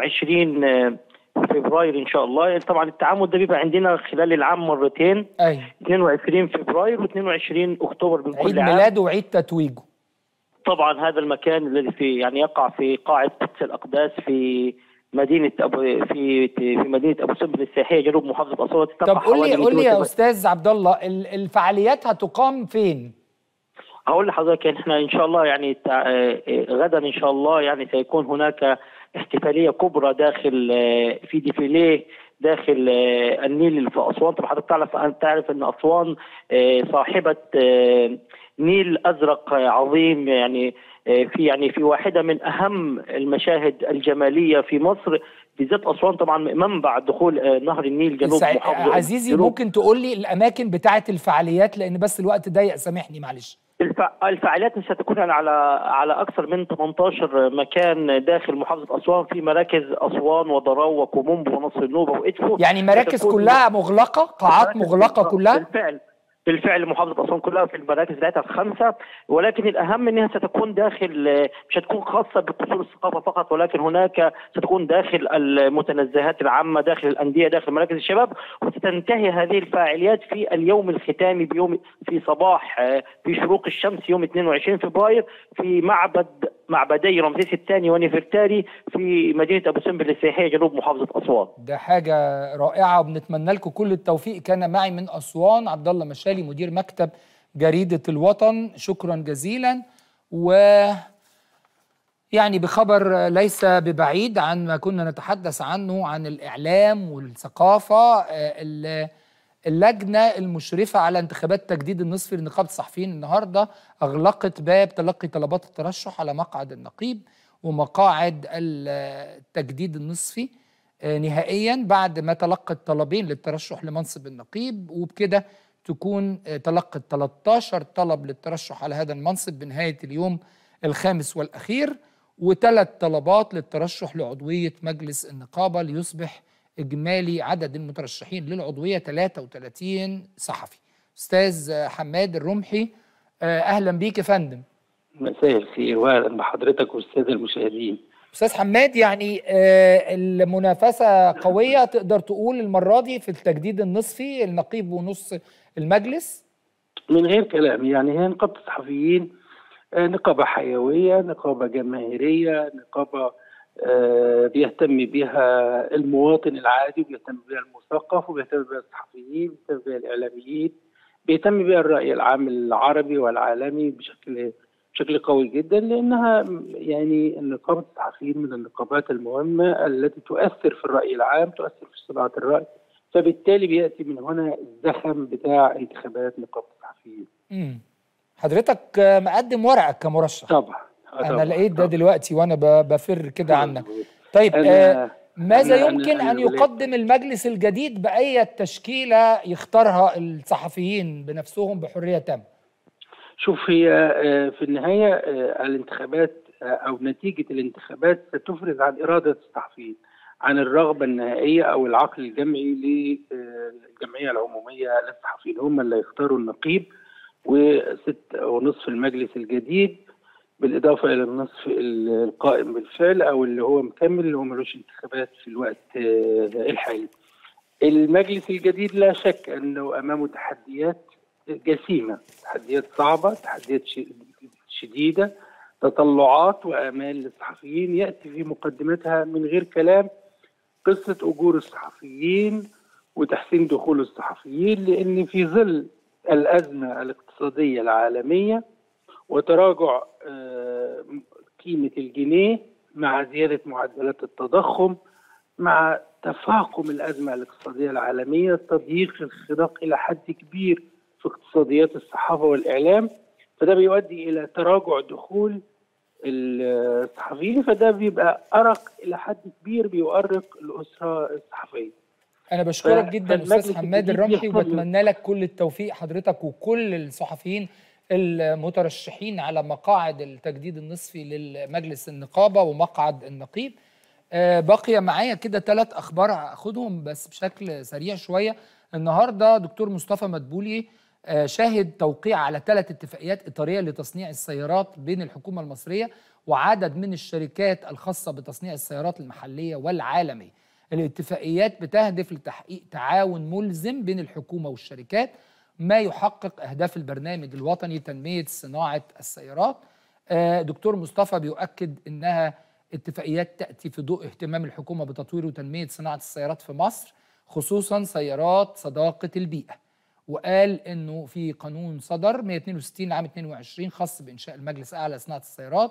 S9: 22 فبراير ان شاء الله طبعا التعامد ده بيبقى عندنا خلال العام مرتين
S1: ايوه
S9: 22 فبراير و22 اكتوبر من
S1: عيد
S9: كل عام
S1: ميلاده وعيد تتويجه
S9: طبعا هذا المكان الذي في يعني يقع في قاعه قدس الاقداس في مدينه ابو في في مدينه ابو سمبل السياحيه جنوب محافظه اسوان
S1: طب قول لي قول لي يا استاذ عبد الله ال- الفعاليات هتقام فين؟
S9: هقول لحضرتك يعني احنا ان شاء الله يعني تع- آه، آه، غدا ان شاء الله يعني سيكون هناك احتفاليه كبرى داخل آه، في ديفيليه داخل آه، النيل اللي في اسوان طبعا حضرتك تعرف انت تعرف ان اسوان آه، صاحبه آه، نيل ازرق آه، عظيم يعني آه، في يعني في واحده من اهم المشاهد الجماليه في مصر بالذات اسوان طبعا منبع دخول آه، نهر النيل جنوب
S1: سع-
S9: محافظه
S1: عزيزي
S9: جنوب
S1: ممكن تقول لي الاماكن بتاعه الفعاليات لان بس الوقت ضيق سامحني معلش
S9: الف- الفعاليات ستكون يعني على على اكثر من 18 مكان داخل محافظه اسوان في مراكز اسوان وضراو وكومومبو ونصر النوبه وادفو
S1: يعني مراكز
S9: ستكون-
S1: كلها مغلقه قاعات
S9: مراكز
S1: مغلقه كلها
S9: بالفعل بالفعل محافظه اسوان كلها في المراكز بتاعتها الخمسه ولكن الاهم انها ستكون داخل مش هتكون خاصه بقصور الثقافه فقط ولكن هناك ستكون داخل المتنزهات العامه داخل الانديه داخل مراكز الشباب وستنتهي هذه الفعاليات في اليوم الختامي بيوم في صباح آه، في شروق الشمس يوم 22 فبراير في معبد معبدي رمسيس الثاني ونفرتاري في مدينه ابو سمبل السياحيه جنوب محافظه اسوان
S1: ده حاجه رائعه وبنتمنى لكم كل التوفيق كان معي من اسوان عبد الله مشالي مدير مكتب جريده الوطن شكرا جزيلا و يعني بخبر ليس ببعيد عن ما كنا نتحدث عنه عن الاعلام والثقافه آه، ال- اللجنه المشرفه على انتخابات تجديد النصف لنقابه الصحفيين النهارده اغلقت باب تلقي طلبات الترشح على مقعد النقيب ومقاعد التجديد النصفي آه، نهائيا بعد ما تلقت طلبين للترشح لمنصب النقيب وبكده تكون آه، تلقت 13 طلب للترشح على هذا المنصب بنهايه اليوم الخامس والاخير وثلاث طلبات للترشح لعضويه مجلس النقابه ليصبح اجمالي عدد المترشحين للعضويه 33 صحفي استاذ حماد الرمحي آه، اهلا بيك يا فندم
S10: مساء الخير واهلا بحضرتك والساده المشاهدين
S1: استاذ حماد يعني آه، المنافسه قويه تقدر تقول المره دي في التجديد النصفي النقيب ونص المجلس
S10: من غير كلام يعني هي نقابه الصحفيين آه، نقابه حيويه نقابه جماهيريه نقابه آه، بيهتم بها المواطن العادي وبيهتم بها المثقف وبيهتم بها الصحفيين بيهتم بها الاعلاميين بيهتم بها الراي العام العربي والعالمي بشكل بشكل قوي جدا لانها يعني نقابه الصحفيين من النقابات المهمه التي تؤثر في الراي العام تؤثر في صناعه الراي فبالتالي بياتي من هنا الزخم بتاع انتخابات نقابه الصحفيين.
S1: امم حضرتك آه، مقدم ورقك كمرشح
S10: طبعا آه،
S1: انا
S10: طبعاً،
S1: لقيت ده
S10: طبعاً.
S1: دلوقتي وانا ب- بفر كده عنك طيب
S10: أنا-
S1: آه ماذا
S10: أنا- أنا-
S1: يمكن
S10: أنا
S1: ان
S10: ولاد-
S1: يقدم المجلس الجديد باي تشكيله يختارها الصحفيين بنفسهم بحريه تامه
S10: شوف هي آه، في النهاية آه، الانتخابات آه، أو نتيجة الانتخابات ستفرز عن إرادة الصحفيين عن الرغبة النهائية أو العقل الجمعي للجمعية العمومية للصحفيين هم اللي يختاروا النقيب وست ونصف المجلس الجديد بالإضافة إلى النصف ال- القائم بالفعل أو اللي هو مكمل اللي هو ملوش انتخابات في الوقت آه، الحالي المجلس الجديد لا شك أنه أمامه تحديات جسيمة تحديات صعبة تحديات ش- شديدة تطلعات وآمال للصحفيين يأتي في مقدمتها من غير كلام قصة أجور الصحفيين وتحسين دخول الصحفيين لأن في ظل الأزمة الاقتصادية العالمية وتراجع آه، قيمة الجنيه مع زيادة معدلات التضخم مع تفاقم الأزمة الاقتصادية العالمية تضييق الخناق إلى حد كبير في اقتصاديات الصحافة والإعلام فده بيؤدي إلى تراجع دخول الصحفيين فده بيبقى أرق إلى حد كبير بيؤرق الأسرة الصحفية
S1: انا بشكرك
S10: ف-
S1: جدا
S10: فالمجلس
S1: استاذ حماد
S10: الجديد
S1: الرمحي
S10: يختار-
S1: وبتمنى لك كل التوفيق حضرتك وكل الصحفيين المترشحين على مقاعد التجديد النصفي للمجلس النقابه ومقعد النقيب آه، بقي معايا كده ثلاث اخبار هاخدهم بس بشكل سريع شويه النهارده دكتور مصطفى مدبولي آه، شاهد توقيع على ثلاث اتفاقيات اطاريه لتصنيع السيارات بين الحكومه المصريه وعدد من الشركات الخاصه بتصنيع السيارات المحليه والعالميه الاتفاقيات بتهدف لتحقيق تعاون ملزم بين الحكومه والشركات ما يحقق اهداف البرنامج الوطني تنميه صناعه السيارات آه، دكتور مصطفى بيؤكد انها اتفاقيات تاتي في ضوء اهتمام الحكومه بتطوير وتنميه صناعه السيارات في مصر خصوصا سيارات صداقه البيئه وقال انه في قانون صدر 162 عام 22 خاص بانشاء المجلس الاعلى لصناعه السيارات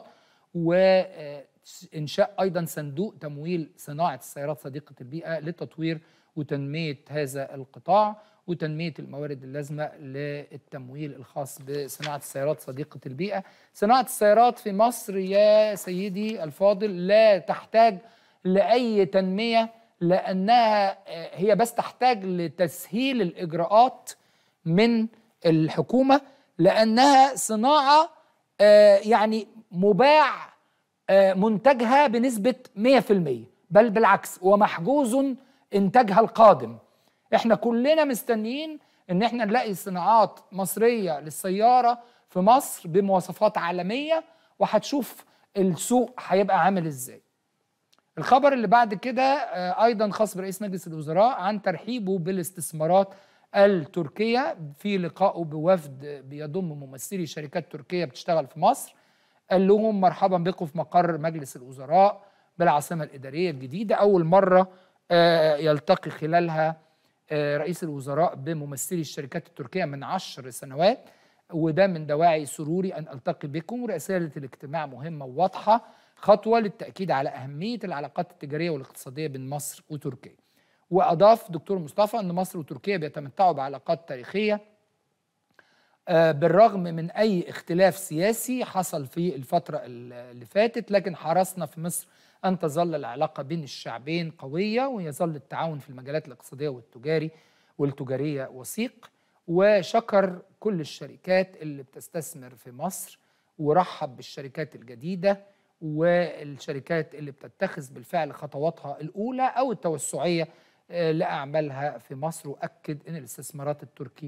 S1: وانشاء ايضا صندوق تمويل صناعه السيارات صديقه البيئه لتطوير وتنميه هذا القطاع وتنميه الموارد اللازمه للتمويل الخاص بصناعه السيارات صديقه البيئه. صناعه السيارات في مصر يا سيدي الفاضل لا تحتاج لاي تنميه لانها آه، هي بس تحتاج لتسهيل الاجراءات من الحكومه لانها صناعه آه، يعني مباع آه، منتجها بنسبه 100% بل بالعكس ومحجوز انتاجها القادم احنا كلنا مستنيين ان احنا نلاقي صناعات مصريه للسياره في مصر بمواصفات عالميه وهتشوف السوق هيبقى عامل ازاي الخبر اللي بعد كده آه، ايضا خاص برئيس مجلس الوزراء عن ترحيبه بالاستثمارات التركيه في لقائه بوفد بيضم ممثلي شركات تركيه بتشتغل في مصر قال لهم مرحبا بكم في مقر مجلس الوزراء بالعاصمه الاداريه الجديده اول مره آه، يلتقي خلالها آه، رئيس الوزراء بممثلي الشركات التركيه من عشر سنوات وده من دواعي سروري ان التقي بكم ورساله الاجتماع مهمه وواضحه خطوه للتاكيد على اهميه العلاقات التجاريه والاقتصاديه بين مصر وتركيا. واضاف دكتور مصطفى ان مصر وتركيا بيتمتعوا بعلاقات تاريخيه آه، بالرغم من اي اختلاف سياسي حصل في الفتره اللي فاتت لكن حرصنا في مصر ان تظل العلاقه بين الشعبين قويه ويظل التعاون في المجالات الاقتصاديه والتجاري والتجاريه وثيق وشكر كل الشركات اللي بتستثمر في مصر ورحب بالشركات الجديده والشركات اللي بتتخذ بالفعل خطواتها الاولى او التوسعيه آه، لاعمالها في مصر واكد ان الاستثمارات التركي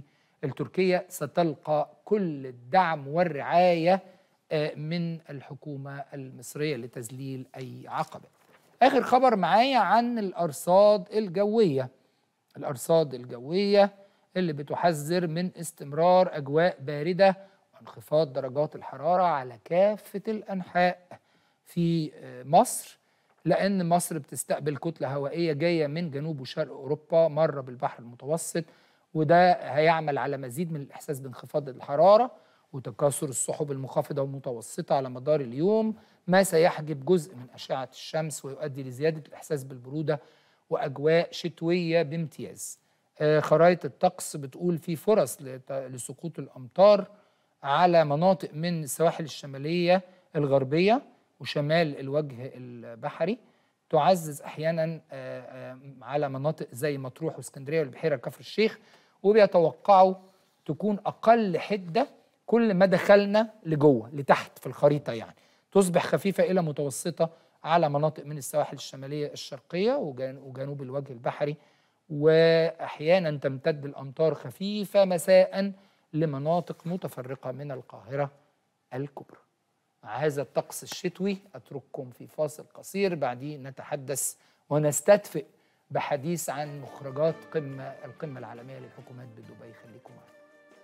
S1: التركية ستلقى كل الدعم والرعاية آه، من الحكومة المصرية لتذليل أي عقبة آخر خبر معايا عن الأرصاد الجوية الأرصاد الجوية اللي بتحذر من استمرار أجواء باردة وانخفاض درجات الحرارة على كافة الأنحاء في آه، مصر لأن مصر بتستقبل كتلة هوائية جاية من جنوب وشرق أوروبا مرة بالبحر المتوسط وده هيعمل على مزيد من الإحساس بانخفاض الحرارة وتكاثر السحب المنخفضة والمتوسطة على مدار اليوم ما سيحجب جزء من أشعة الشمس ويؤدي لزيادة الإحساس بالبرودة وأجواء شتوية بامتياز آه، خرائط الطقس بتقول في فرص لت- لسقوط الأمطار على مناطق من السواحل الشمالية الغربية وشمال الوجه البحري تعزز احيانا آه، آه، على مناطق زي مطروح واسكندريه والبحيره كفر الشيخ وبيتوقعوا تكون اقل حده كل ما دخلنا لجوه لتحت في الخريطه يعني تصبح خفيفه الى متوسطه على مناطق من السواحل الشماليه الشرقيه وجن- وجنوب الوجه البحري واحيانا تمتد الامطار خفيفه مساء لمناطق متفرقه من القاهره الكبرى مع هذا الطقس الشتوي اترككم في فاصل قصير بعدين نتحدث ونستدفئ بحديث عن مخرجات قمه القمه العالميه للحكومات بدبي خليكم معنا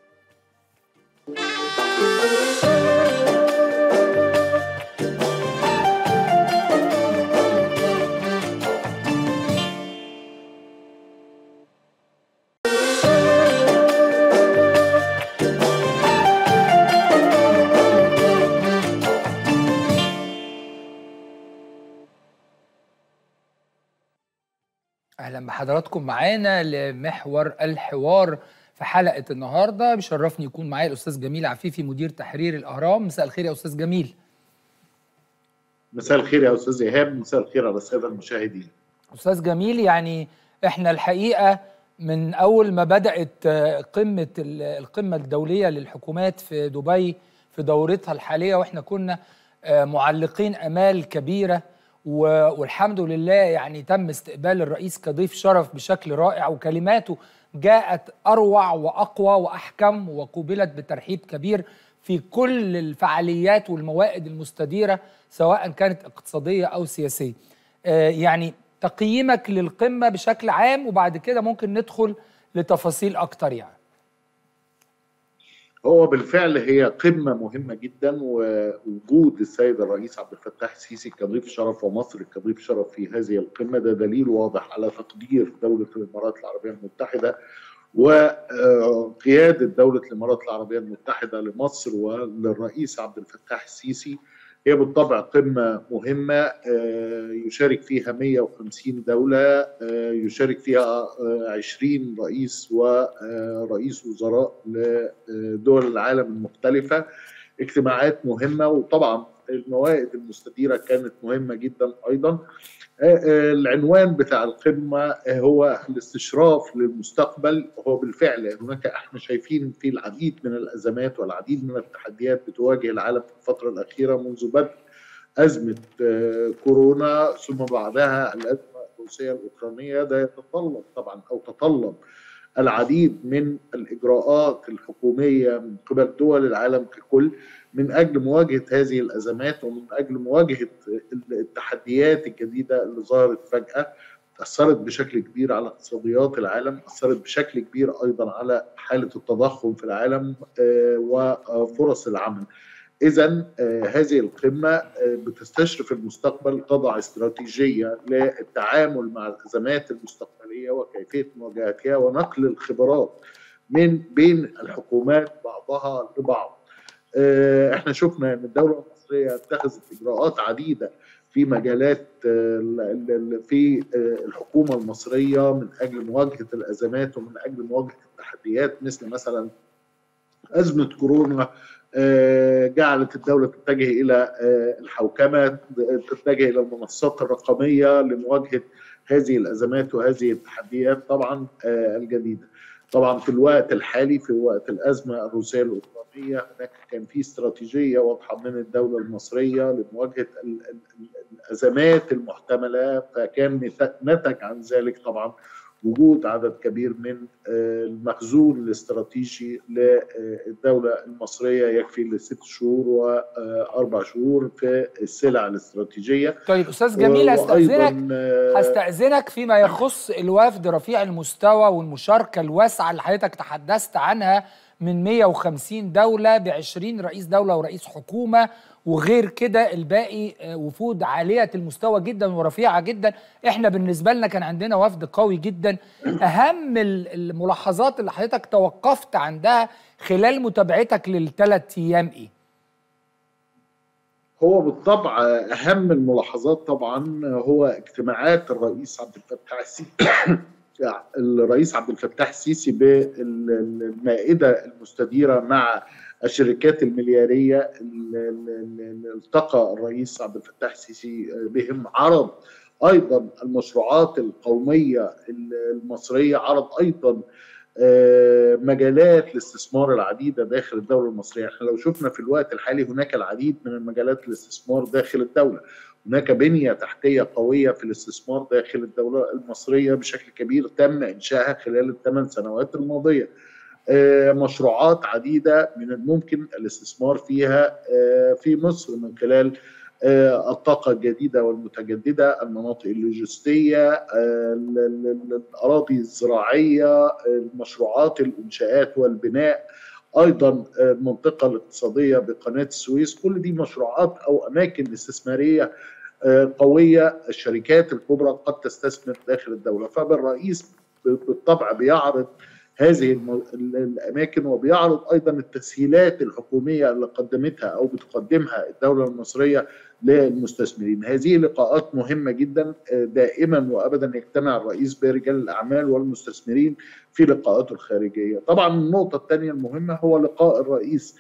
S1: اهلا بحضراتكم معانا لمحور الحوار في حلقه النهارده بيشرفني يكون معايا الاستاذ جميل عفيفي مدير تحرير الاهرام مساء الخير يا استاذ جميل
S11: مساء الخير يا استاذ ايهاب مساء الخير على الساده المشاهدين
S1: استاذ جميل يعني احنا الحقيقه من اول ما بدات آه، قمه ال- القمه الدوليه للحكومات في دبي في دورتها الحاليه واحنا كنا آه، معلقين امال كبيره و- والحمد لله يعني تم استقبال الرئيس كضيف شرف بشكل رائع وكلماته جاءت اروع واقوى واحكم وقوبلت بترحيب كبير في كل الفعاليات والموائد المستديره سواء كانت اقتصاديه او سياسيه. آه، يعني تقييمك للقمه بشكل عام وبعد كده ممكن ندخل لتفاصيل اكتر يعني.
S11: هو بالفعل هي قمه مهمه جدا ووجود السيد الرئيس عبد الفتاح السيسي كضيف شرف ومصر كضيف شرف في هذه القمه ده دليل واضح على تقدير دوله الامارات العربيه المتحده وقياده دوله الامارات العربيه المتحده لمصر وللرئيس عبد الفتاح السيسي هي بالطبع قمة مهمة آه، يشارك فيها 150 دولة آه، يشارك فيها آه، 20 رئيس ورئيس وزراء لدول العالم المختلفة اجتماعات مهمة وطبعا الموائد المستديرة كانت مهمة جدا أيضا العنوان بتاع القمة هو الاستشراف للمستقبل هو بالفعل هناك احنا شايفين في العديد من الأزمات والعديد من التحديات بتواجه العالم في الفترة الأخيرة منذ بدء أزمة كورونا ثم بعدها الأزمة الروسية الأوكرانية ده يتطلب طبعا أو تطلب العديد من الإجراءات الحكومية من قبل دول العالم ككل من اجل مواجهه هذه الازمات ومن اجل مواجهه التحديات الجديده اللي ظهرت فجاه اثرت بشكل كبير على اقتصاديات العالم اثرت بشكل كبير ايضا على حاله التضخم في العالم وفرص العمل اذا هذه القمه بتستشرف المستقبل تضع استراتيجيه للتعامل مع الازمات المستقبليه وكيفيه مواجهتها ونقل الخبرات من بين الحكومات بعضها لبعض احنا شفنا ان الدوله المصريه اتخذت اجراءات عديده في مجالات في الحكومه المصريه من اجل مواجهه الازمات ومن اجل مواجهه التحديات مثل مثلا ازمه كورونا جعلت الدوله تتجه الى الحوكمه تتجه الى المنصات الرقميه لمواجهه هذه الازمات وهذه التحديات طبعا الجديده. طبعا في الوقت الحالي في وقت الازمه الروسيه الاوكرانيه هناك كان في استراتيجيه واضحه من الدوله المصريه لمواجهه الازمات المحتمله فكان نتج عن ذلك طبعا وجود عدد كبير من المخزون الاستراتيجي للدولة المصرية يكفي لست شهور وأربع شهور في السلع الاستراتيجية
S1: طيب أستاذ جميل هستأذنك هستأذنك فيما يخص الوفد رفيع المستوى والمشاركة الواسعة اللي حضرتك تحدثت عنها من 150 دولة ب 20 رئيس دولة ورئيس حكومة وغير كده الباقي وفود عالية المستوى جدا ورفيعة جدا احنا بالنسبة لنا كان عندنا وفد قوي جدا اهم الملاحظات اللي حضرتك توقفت عندها خلال متابعتك للثلاث ايام ايه
S11: هو بالطبع اهم الملاحظات طبعا هو اجتماعات الرئيس عبد الفتاح السيسي الرئيس عبد الفتاح السيسي بالمائده المستديره مع الشركات الملياريه اللي التقى الرئيس عبد الفتاح السيسي بهم عرض ايضا المشروعات القوميه المصريه عرض ايضا مجالات الاستثمار العديده داخل الدوله المصريه، احنا لو شفنا في الوقت الحالي هناك العديد من المجالات الاستثمار داخل الدوله، هناك بنيه تحتيه قويه في الاستثمار داخل الدوله المصريه بشكل كبير تم انشائها خلال الثمان سنوات الماضيه. مشروعات عديده من الممكن الاستثمار فيها في مصر من خلال الطاقة الجديدة والمتجددة المناطق اللوجستية الأراضي الزراعية المشروعات الإنشاءات والبناء أيضا المنطقة الاقتصادية بقناة السويس كل دي مشروعات أو أماكن استثمارية قوية الشركات الكبرى قد تستثمر داخل الدولة فبالرئيس بالطبع بيعرض هذه الاماكن وبيعرض ايضا التسهيلات الحكوميه اللي قدمتها او بتقدمها الدوله المصريه للمستثمرين هذه لقاءات مهمه جدا دائما وابدا يجتمع الرئيس برجال الاعمال والمستثمرين في لقاءاته الخارجيه طبعا النقطه الثانيه المهمه هو لقاء الرئيس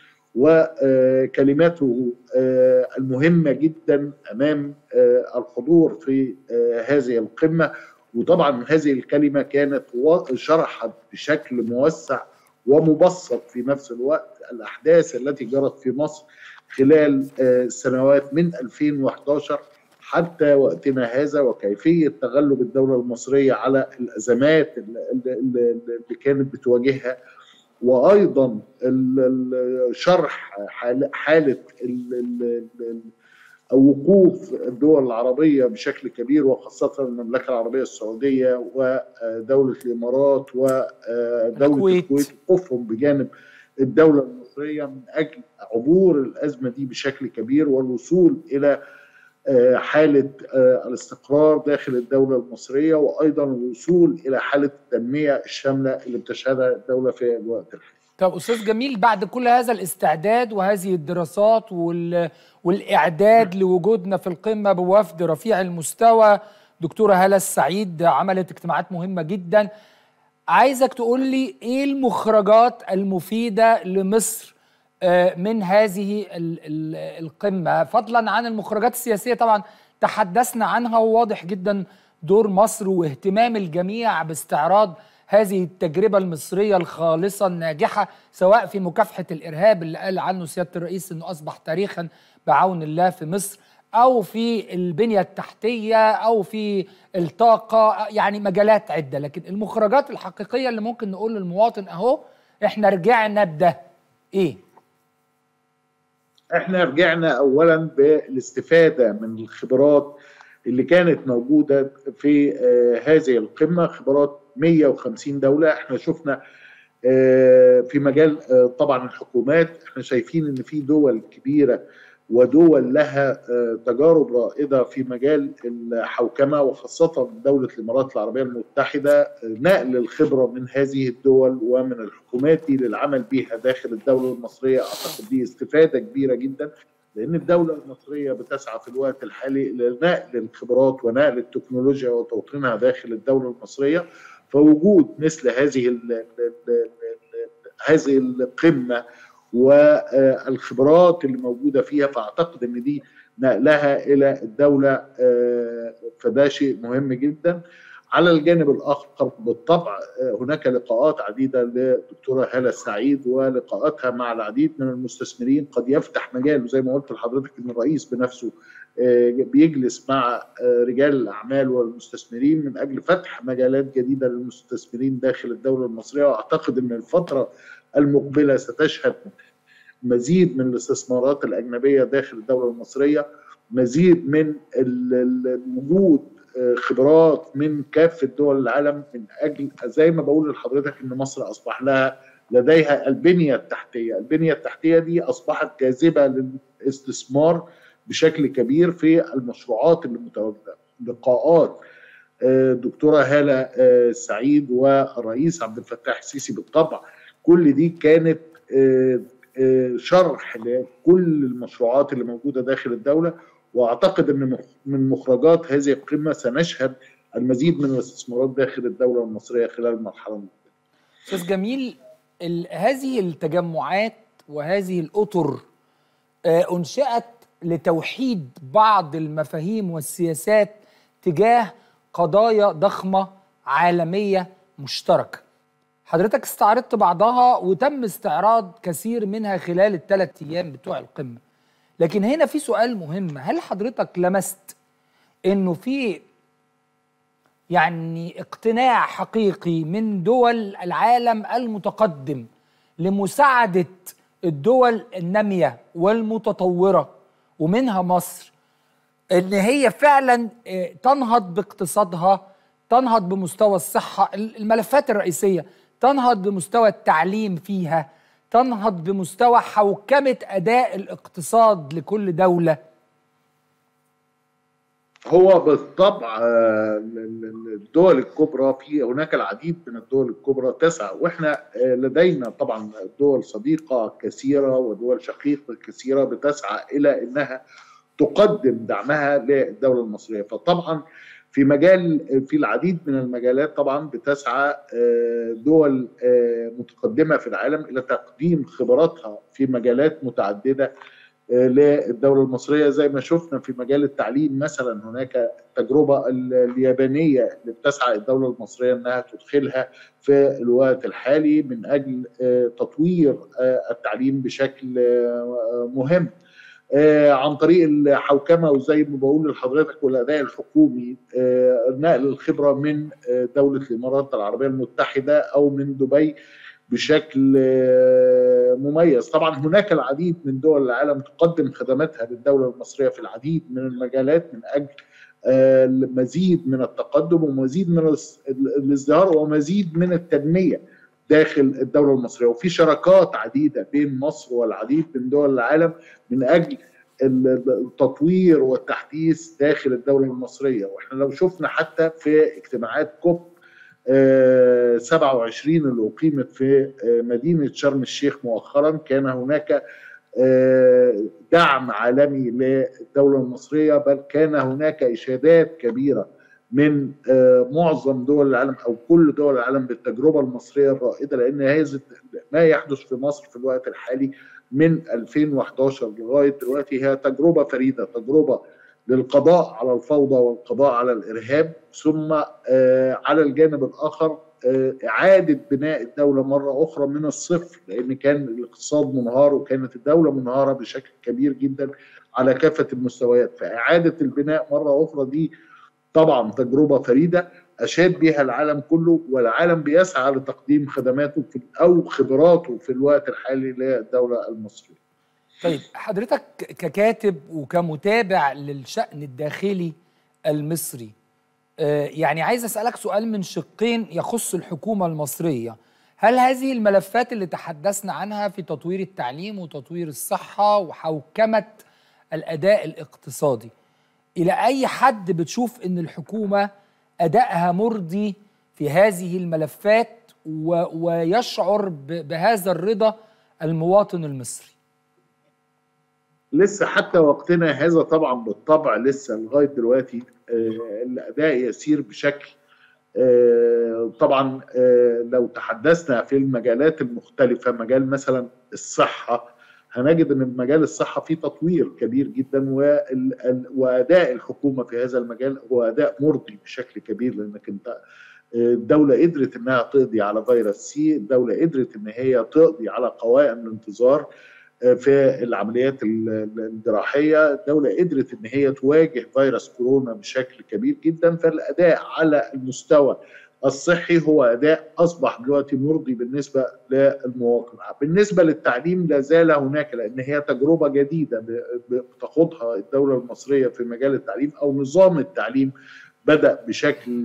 S11: وكلماته المهمه جدا امام الحضور في هذه القمه وطبعا هذه الكلمة كانت شرحت بشكل موسع ومبسط في نفس الوقت الأحداث التي جرت في مصر خلال سنوات من 2011 حتى وقتنا هذا وكيفية تغلب الدولة المصرية على الأزمات اللي كانت بتواجهها وأيضا شرح حالة وقوف الدول العربية بشكل كبير وخاصة المملكة العربية السعودية ودولة الإمارات ودولة الكويت وقوفهم بجانب الدولة المصرية من أجل عبور الأزمة دي بشكل كبير والوصول إلى حالة الاستقرار داخل الدولة المصرية وأيضا الوصول إلى حالة التنمية الشاملة اللي بتشهدها الدولة في الوقت الحالي
S1: طب استاذ جميل بعد كل هذا الاستعداد وهذه الدراسات وال... والاعداد لوجودنا في القمه بوفد رفيع المستوى دكتوره هاله السعيد عملت اجتماعات مهمه جدا عايزك تقول لي ايه المخرجات المفيده لمصر من هذه القمه فضلا عن المخرجات السياسيه طبعا تحدثنا عنها وواضح جدا دور مصر واهتمام الجميع باستعراض هذه التجربة المصرية الخالصة الناجحة سواء في مكافحة الإرهاب اللي قال عنه سيادة الرئيس أنه أصبح تاريخا بعون الله في مصر أو في البنية التحتية أو في الطاقة يعني مجالات عدة لكن المخرجات الحقيقية اللي ممكن نقول للمواطن أهو إحنا رجعنا بده إيه؟
S11: إحنا رجعنا أولا بالاستفادة من الخبرات اللي كانت موجودة في هذه القمة خبرات 150 دولة احنا شفنا في مجال طبعا الحكومات احنا شايفين ان في دول كبيرة ودول لها تجارب رائدة في مجال الحوكمة وخاصة دولة الإمارات العربية المتحدة نقل الخبرة من هذه الدول ومن الحكومات دي للعمل بها داخل الدولة المصرية أعتقد دي استفادة كبيرة جدا لأن الدولة المصرية بتسعى في الوقت الحالي لنقل الخبرات ونقل التكنولوجيا وتوطينها داخل الدولة المصرية فوجود مثل هذه ال ال ال هذه القمه والخبرات اللي موجوده فيها فاعتقد ان دي نقلها الى الدوله فده شيء مهم جدا على الجانب الاخر بالطبع هناك لقاءات عديده للدكتوره هاله السعيد ولقاءاتها مع العديد من المستثمرين قد يفتح مجال زي ما قلت لحضرتك ان الرئيس بنفسه آه، بيجلس مع آه، رجال الاعمال والمستثمرين من اجل فتح مجالات جديده للمستثمرين داخل الدوله المصريه واعتقد ان الفتره المقبله ستشهد مزيد من الاستثمارات الاجنبيه داخل الدوله المصريه مزيد من ال- ال- وجود آه، خبرات من كافه دول العالم من اجل زي ما بقول لحضرتك ان مصر اصبح لها لديها البنيه التحتيه، البنيه التحتيه دي اصبحت جاذبه للاستثمار بشكل كبير في المشروعات اللي متواجده، لقاءات آه، دكتوره هاله آه، سعيد والرئيس عبد الفتاح السيسي بالطبع كل دي كانت آه، آه، شرح لكل المشروعات اللي موجوده داخل الدوله واعتقد ان مخ- من مخرجات هذه القمه سنشهد المزيد من الاستثمارات داخل الدوله المصريه خلال المرحله المقبله.
S1: استاذ جميل ال- هذه التجمعات وهذه الاطر آه، انشئت لتوحيد بعض المفاهيم والسياسات تجاه قضايا ضخمه عالميه مشتركه. حضرتك استعرضت بعضها وتم استعراض كثير منها خلال الثلاث ايام بتوع القمه. لكن هنا في سؤال مهم، هل حضرتك لمست انه في يعني اقتناع حقيقي من دول العالم المتقدم لمساعدة الدول النامية والمتطورة ومنها مصر ان هي فعلا آه، تنهض باقتصادها تنهض بمستوى الصحة الملفات الرئيسية تنهض بمستوى التعليم فيها تنهض بمستوى حوكمة أداء الاقتصاد لكل دولة
S11: هو بالطبع آه، ال- ال- الدول الكبرى في هناك العديد من الدول الكبرى تسعى واحنا آه، لدينا طبعا دول صديقه كثيره ودول شقيقه كثيره بتسعى الى انها تقدم دعمها للدوله المصريه فطبعا في مجال في العديد من المجالات طبعا بتسعى آه، دول آه، متقدمه في العالم الى تقديم خبراتها في مجالات متعدده آه، للدوله المصريه زي ما شفنا في مجال التعليم مثلا هناك التجربه ال- اليابانيه اللي بتسعى الدوله المصريه انها تدخلها في الوقت الحالي من اجل آه، تطوير آه، التعليم بشكل آه، مهم آه، عن طريق الحوكمه وزي ما بقول لحضرتك والاداء الحكومي آه، نقل الخبره من آه، دوله الامارات العربيه المتحده او من دبي بشكل آه، مميز طبعا هناك العديد من دول العالم تقدم خدماتها للدوله المصريه في العديد من المجالات من اجل آه، مزيد من التقدم ومزيد من الاس- الازدهار ومزيد من التنميه داخل الدوله المصريه وفي شراكات عديده بين مصر والعديد من دول العالم من اجل ال- التطوير والتحديث داخل الدوله المصريه واحنا لو شفنا حتى في اجتماعات كوب آه، 27 اللي اقيمت في آه، مدينه شرم الشيخ مؤخرا كان هناك آه، دعم عالمي للدوله المصريه بل كان هناك اشادات كبيره من آه، معظم دول العالم او كل دول العالم بالتجربه المصريه الرائده لان هذا ما يحدث في مصر في الوقت الحالي من 2011 لغايه دلوقتي هي تجربه فريده تجربه للقضاء على الفوضى والقضاء على الارهاب ثم آه، على الجانب الاخر آه، اعاده بناء الدوله مره اخرى من الصفر لان كان الاقتصاد منهار وكانت الدوله منهاره بشكل كبير جدا على كافه المستويات فاعاده البناء مره اخرى دي طبعا تجربه فريده اشاد بها العالم كله والعالم بيسعى لتقديم خدماته في او خبراته في الوقت الحالي للدوله المصريه.
S1: طيب حضرتك ككاتب وكمتابع للشأن الداخلي المصري آه، يعني عايز أسألك سؤال من شقين يخص الحكومة المصرية هل هذه الملفات اللي تحدثنا عنها في تطوير التعليم وتطوير الصحة وحوكمة الأداء الاقتصادي إلى أي حد بتشوف إن الحكومة أدائها مرضي في هذه الملفات و ويشعر ب- بهذا الرضا المواطن المصري
S11: لسه حتى وقتنا هذا طبعا بالطبع لسه لغايه دلوقتي آه، الاداء يسير بشكل آه، طبعا آه، لو تحدثنا في المجالات المختلفه مجال مثلا الصحه هنجد ان مجال الصحه فيه تطوير كبير جدا وال- ال- واداء الحكومه في هذا المجال هو اداء مرضي بشكل كبير لانك انت الدولة قدرت انها تقضي على فيروس سي، الدولة قدرت ان هي تقضي على قوائم الانتظار، في العمليات الجراحيه الدوله قدرت ان هي تواجه فيروس كورونا بشكل كبير جدا فالاداء على المستوى الصحي هو اداء اصبح دلوقتي مرضي بالنسبه للمواطن بالنسبه للتعليم لا زال هناك لان هي تجربه جديده بتخوضها الدوله المصريه في مجال التعليم او نظام التعليم بدا بشكل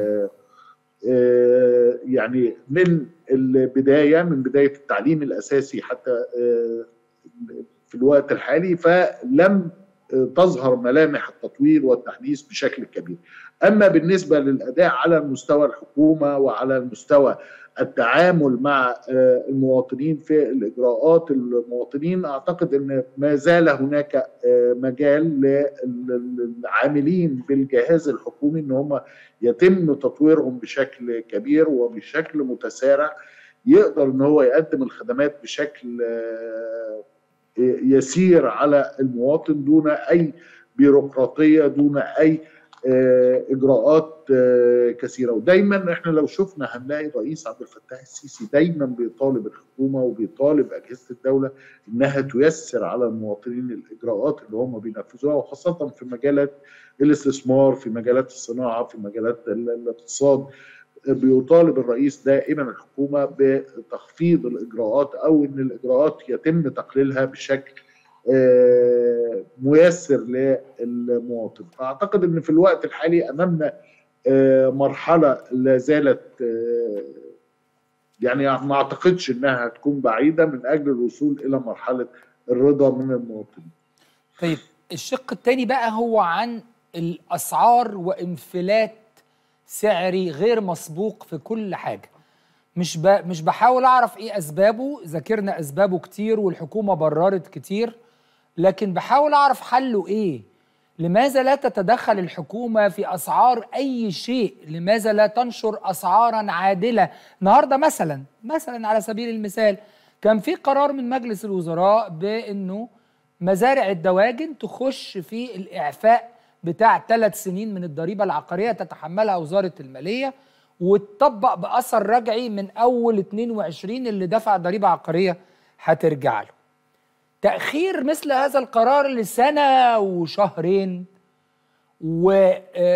S11: يعني من البدايه من بدايه التعليم الاساسي حتى في الوقت الحالي فلم تظهر ملامح التطوير والتحديث بشكل كبير اما بالنسبه للاداء على مستوى الحكومه وعلى المستوى التعامل مع المواطنين في الاجراءات المواطنين اعتقد ان ما زال هناك مجال للعاملين بالجهاز الحكومي ان هم يتم تطويرهم بشكل كبير وبشكل متسارع يقدر ان هو يقدم الخدمات بشكل يسير على المواطن دون اي بيروقراطيه دون اي اجراءات كثيره ودايما احنا لو شفنا هنلاقي الرئيس عبد الفتاح السيسي دايما بيطالب الحكومه وبيطالب اجهزه الدوله انها تيسر على المواطنين الاجراءات اللي هم بينفذوها وخاصه في مجالات الاستثمار في مجالات الصناعه في مجالات الاقتصاد بيطالب الرئيس دائما الحكومه بتخفيض الاجراءات او ان الاجراءات يتم تقليلها بشكل ميسر للمواطن فاعتقد ان في الوقت الحالي امامنا مرحله لا زالت يعني ما اعتقدش انها هتكون بعيده من اجل الوصول الى مرحله الرضا من المواطنين.
S1: طيب الشق الثاني بقى هو عن الاسعار وانفلات سعري غير مسبوق في كل حاجه. مش ب... مش بحاول اعرف ايه اسبابه، ذاكرنا اسبابه كتير والحكومه بررت كتير لكن بحاول اعرف حله ايه لماذا لا تتدخل الحكومه في اسعار اي شيء لماذا لا تنشر اسعارا عادله النهارده مثلا مثلا على سبيل المثال كان في قرار من مجلس الوزراء بانه مزارع الدواجن تخش في الاعفاء بتاع ثلاث سنين من الضريبه العقاريه تتحملها وزاره الماليه وتطبق باثر رجعي من اول 22 اللي دفع ضريبه عقاريه هترجع له تأخير مثل هذا القرار لسنة وشهرين و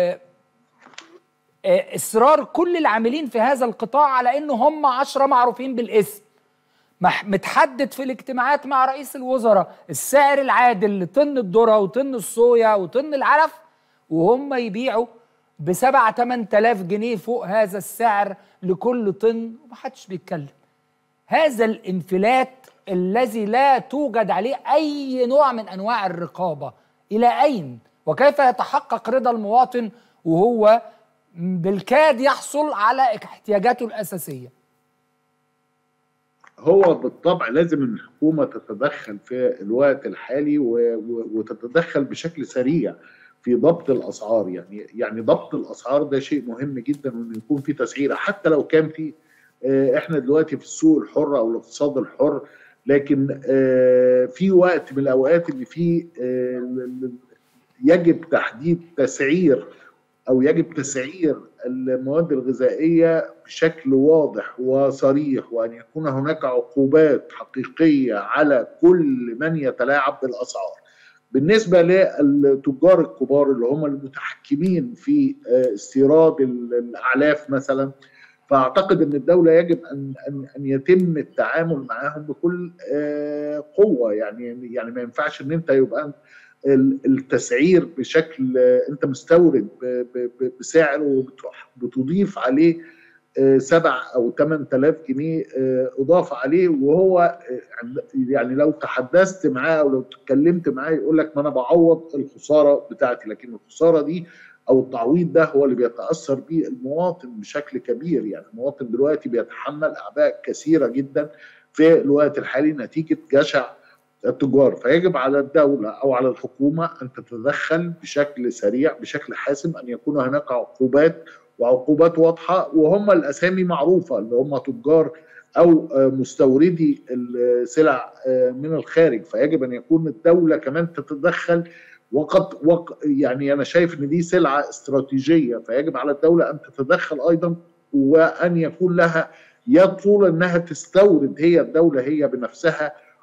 S1: إصرار كل العاملين في هذا القطاع على إنه هم عشرة معروفين بالاسم متحدد في الاجتماعات مع رئيس الوزراء السعر العادل لطن الذرة وطن الصويا وطن العلف وهم يبيعوا بسبعة تمن تلاف جنيه فوق هذا السعر لكل طن ومحدش بيتكلم هذا الانفلات الذي لا توجد عليه اي نوع من انواع الرقابه الى اين وكيف يتحقق رضا المواطن وهو بالكاد يحصل على احتياجاته الاساسيه
S11: هو بالطبع لازم الحكومه تتدخل في الوقت الحالي وتتدخل بشكل سريع في ضبط الاسعار يعني يعني ضبط الاسعار ده شيء مهم جدا وانه يكون في تسعيره حتى لو كان في احنا دلوقتي في السوق الحر او الاقتصاد الحر لكن في وقت من الاوقات ان في يجب تحديد تسعير او يجب تسعير المواد الغذائيه بشكل واضح وصريح وان يكون هناك عقوبات حقيقيه على كل من يتلاعب بالاسعار. بالنسبه للتجار الكبار اللي هم المتحكمين في استيراد الاعلاف مثلا فاعتقد ان الدوله يجب ان ان ان يتم التعامل معاهم بكل قوه يعني يعني ما ينفعش ان انت يبقى التسعير بشكل انت مستورد بسعر وبتضيف عليه سبع او ثمان تلاف جنيه اضافه عليه وهو يعني لو تحدثت معاه او لو اتكلمت معاه يقول لك ما انا بعوض الخساره بتاعتي لكن الخساره دي او التعويض ده هو اللي بيتاثر به المواطن بشكل كبير يعني المواطن دلوقتي بيتحمل اعباء كثيره جدا في الوقت الحالي نتيجه جشع التجار فيجب على الدوله او على الحكومه ان تتدخل بشكل سريع بشكل حاسم ان يكون هناك عقوبات وعقوبات واضحه وهم الاسامي معروفه اللي هم تجار او مستوردي السلع من الخارج فيجب ان يكون الدوله كمان تتدخل وقد وق يعني انا شايف ان دي سلعه استراتيجيه فيجب على الدوله ان تتدخل ايضا وان يكون لها يطول انها تستورد هي الدوله هي بنفسها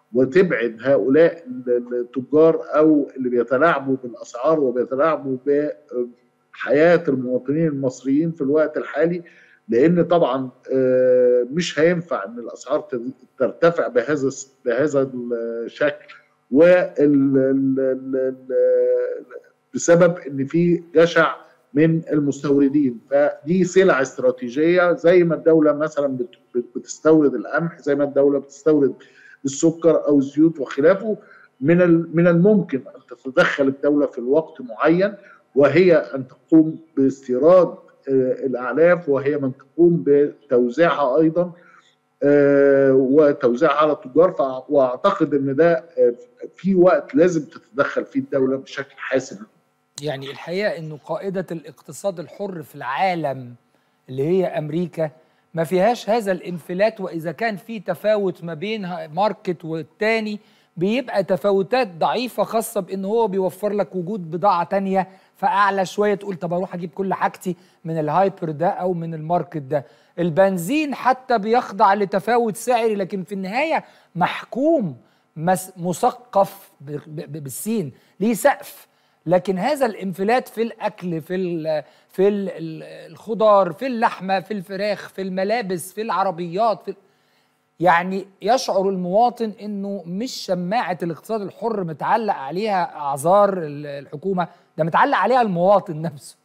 S11: وتبعد هؤلاء التجار او اللي بيتلاعبوا بالاسعار وبيتلاعبوا بحياه المواطنين المصريين في الوقت الحالي لان طبعا آه، مش هينفع ان الاسعار تز- ترتفع بهذا الس- بهذا الشكل وال ال- ال- ال- بسبب ان في جشع من المستوردين فدي سلع استراتيجيه زي ما الدوله مثلا بت- بت- بتستورد القمح زي ما الدوله بتستورد السكر او الزيوت وخلافه من ال- من الممكن ان تتدخل الدوله في الوقت معين وهي ان تقوم باستيراد آه، الاعلاف وهي من تقوم بتوزيعها ايضا آه، وتوزيعها على التجار فأع- واعتقد ان ده آه، في وقت لازم تتدخل فيه الدوله بشكل حاسم
S1: يعني الحقيقه انه قائده الاقتصاد الحر في العالم اللي هي امريكا ما فيهاش هذا الانفلات واذا كان في تفاوت ما بين ها- ماركت والتاني بيبقى تفاوتات ضعيفه خاصه بان هو بيوفر لك وجود بضاعه تانية فاعلى شويه تقول طب اروح اجيب كل حاجتي من الهايبر ده او من الماركت ده البنزين حتى بيخضع لتفاوت سعري لكن في النهايه محكوم مس- مثقف ب- ب- بالسين ليه سقف لكن هذا الانفلات في الاكل في ال في ال الخضار في اللحمه في الفراخ في الملابس في العربيات في يعني يشعر المواطن انه مش شماعه الاقتصاد الحر متعلق عليها اعذار ال- الحكومه ده متعلق عليها المواطن نفسه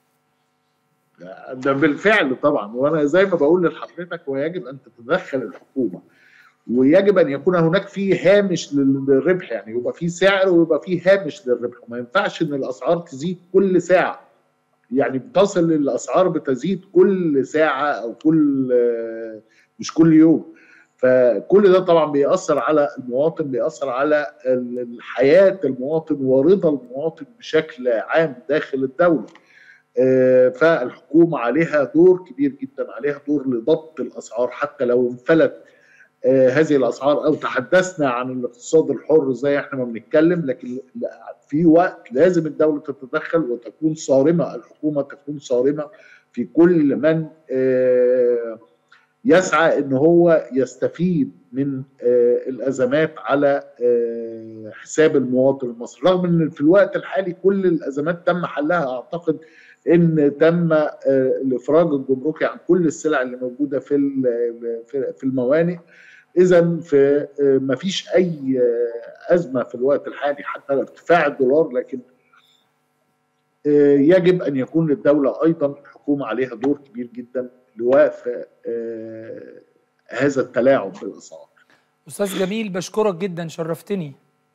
S11: ده بالفعل طبعا وانا زي ما بقول لحضرتك ويجب ان تتدخل الحكومه ويجب ان يكون هناك في هامش للربح يعني يبقى في سعر ويبقى في هامش للربح ما ينفعش ان الاسعار تزيد كل ساعه يعني بتصل الاسعار بتزيد كل ساعه او كل آه، مش كل يوم فكل ده طبعا بيأثر على المواطن بيأثر على ال- حياة المواطن ورضا المواطن بشكل عام داخل الدولة آه، فالحكومة عليها دور كبير جدا عليها دور لضبط الأسعار حتى لو انفلت آه، هذه الأسعار أو تحدثنا عن الاقتصاد الحر زي احنا ما بنتكلم لكن لا، في وقت لازم الدولة تتدخل وتكون صارمة الحكومة تكون صارمة في كل من آه، يسعى ان هو يستفيد من آه، الازمات على آه، حساب المواطن المصري رغم ان في الوقت الحالي كل الازمات تم حلها اعتقد ان تم آه، الافراج الجمركي عن كل السلع اللي موجوده في ال- في- في الموانئ اذا في ما فيش اي آه، ازمه في الوقت الحالي حتى ارتفاع الدولار لكن آه، يجب ان يكون للدوله ايضا الحكومه عليها دور كبير جدا لوقف آه، هذا التلاعب بالاسعار
S1: استاذ جميل بشكرك جدا شرفتني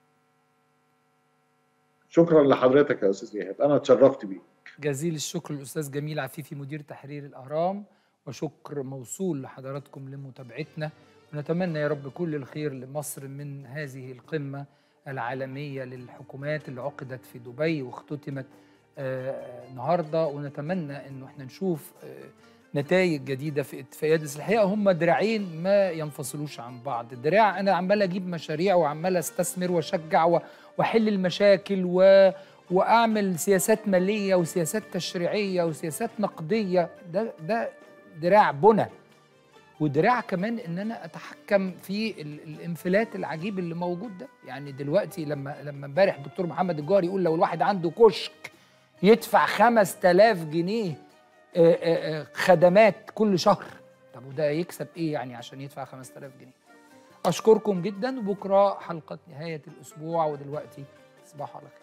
S11: شكرا لحضرتك يا استاذ ايهاب انا اتشرفت بيك
S1: جزيل الشكر للاستاذ جميل عفيفي مدير تحرير الاهرام وشكر موصول لحضراتكم لمتابعتنا ونتمنى يا رب كل الخير لمصر من هذه القمه العالميه للحكومات اللي عقدت في دبي واختتمت آه، النهارده ونتمنى انه احنا نشوف آه، نتائج جديده في اتفاقيات بس الحقيقه هم دراعين ما ينفصلوش عن بعض دراع انا عمال اجيب مشاريع وعمال استثمر واشجع و- واحل المشاكل و واعمل سياسات ماليه وسياسات تشريعيه وسياسات نقديه ده ده دراع بنى ودراع كمان ان انا اتحكم في ال- الانفلات العجيب اللي موجود ده يعني دلوقتي لما لما امبارح الدكتور محمد الجوهري يقول لو الواحد عنده كشك يدفع 5000 جنيه آه، آه، آه، خدمات كل شهر طب وده يكسب ايه يعني عشان يدفع 5000 جنيه اشكركم جدا وبكره حلقه نهايه الاسبوع ودلوقتي تصبحوا على خير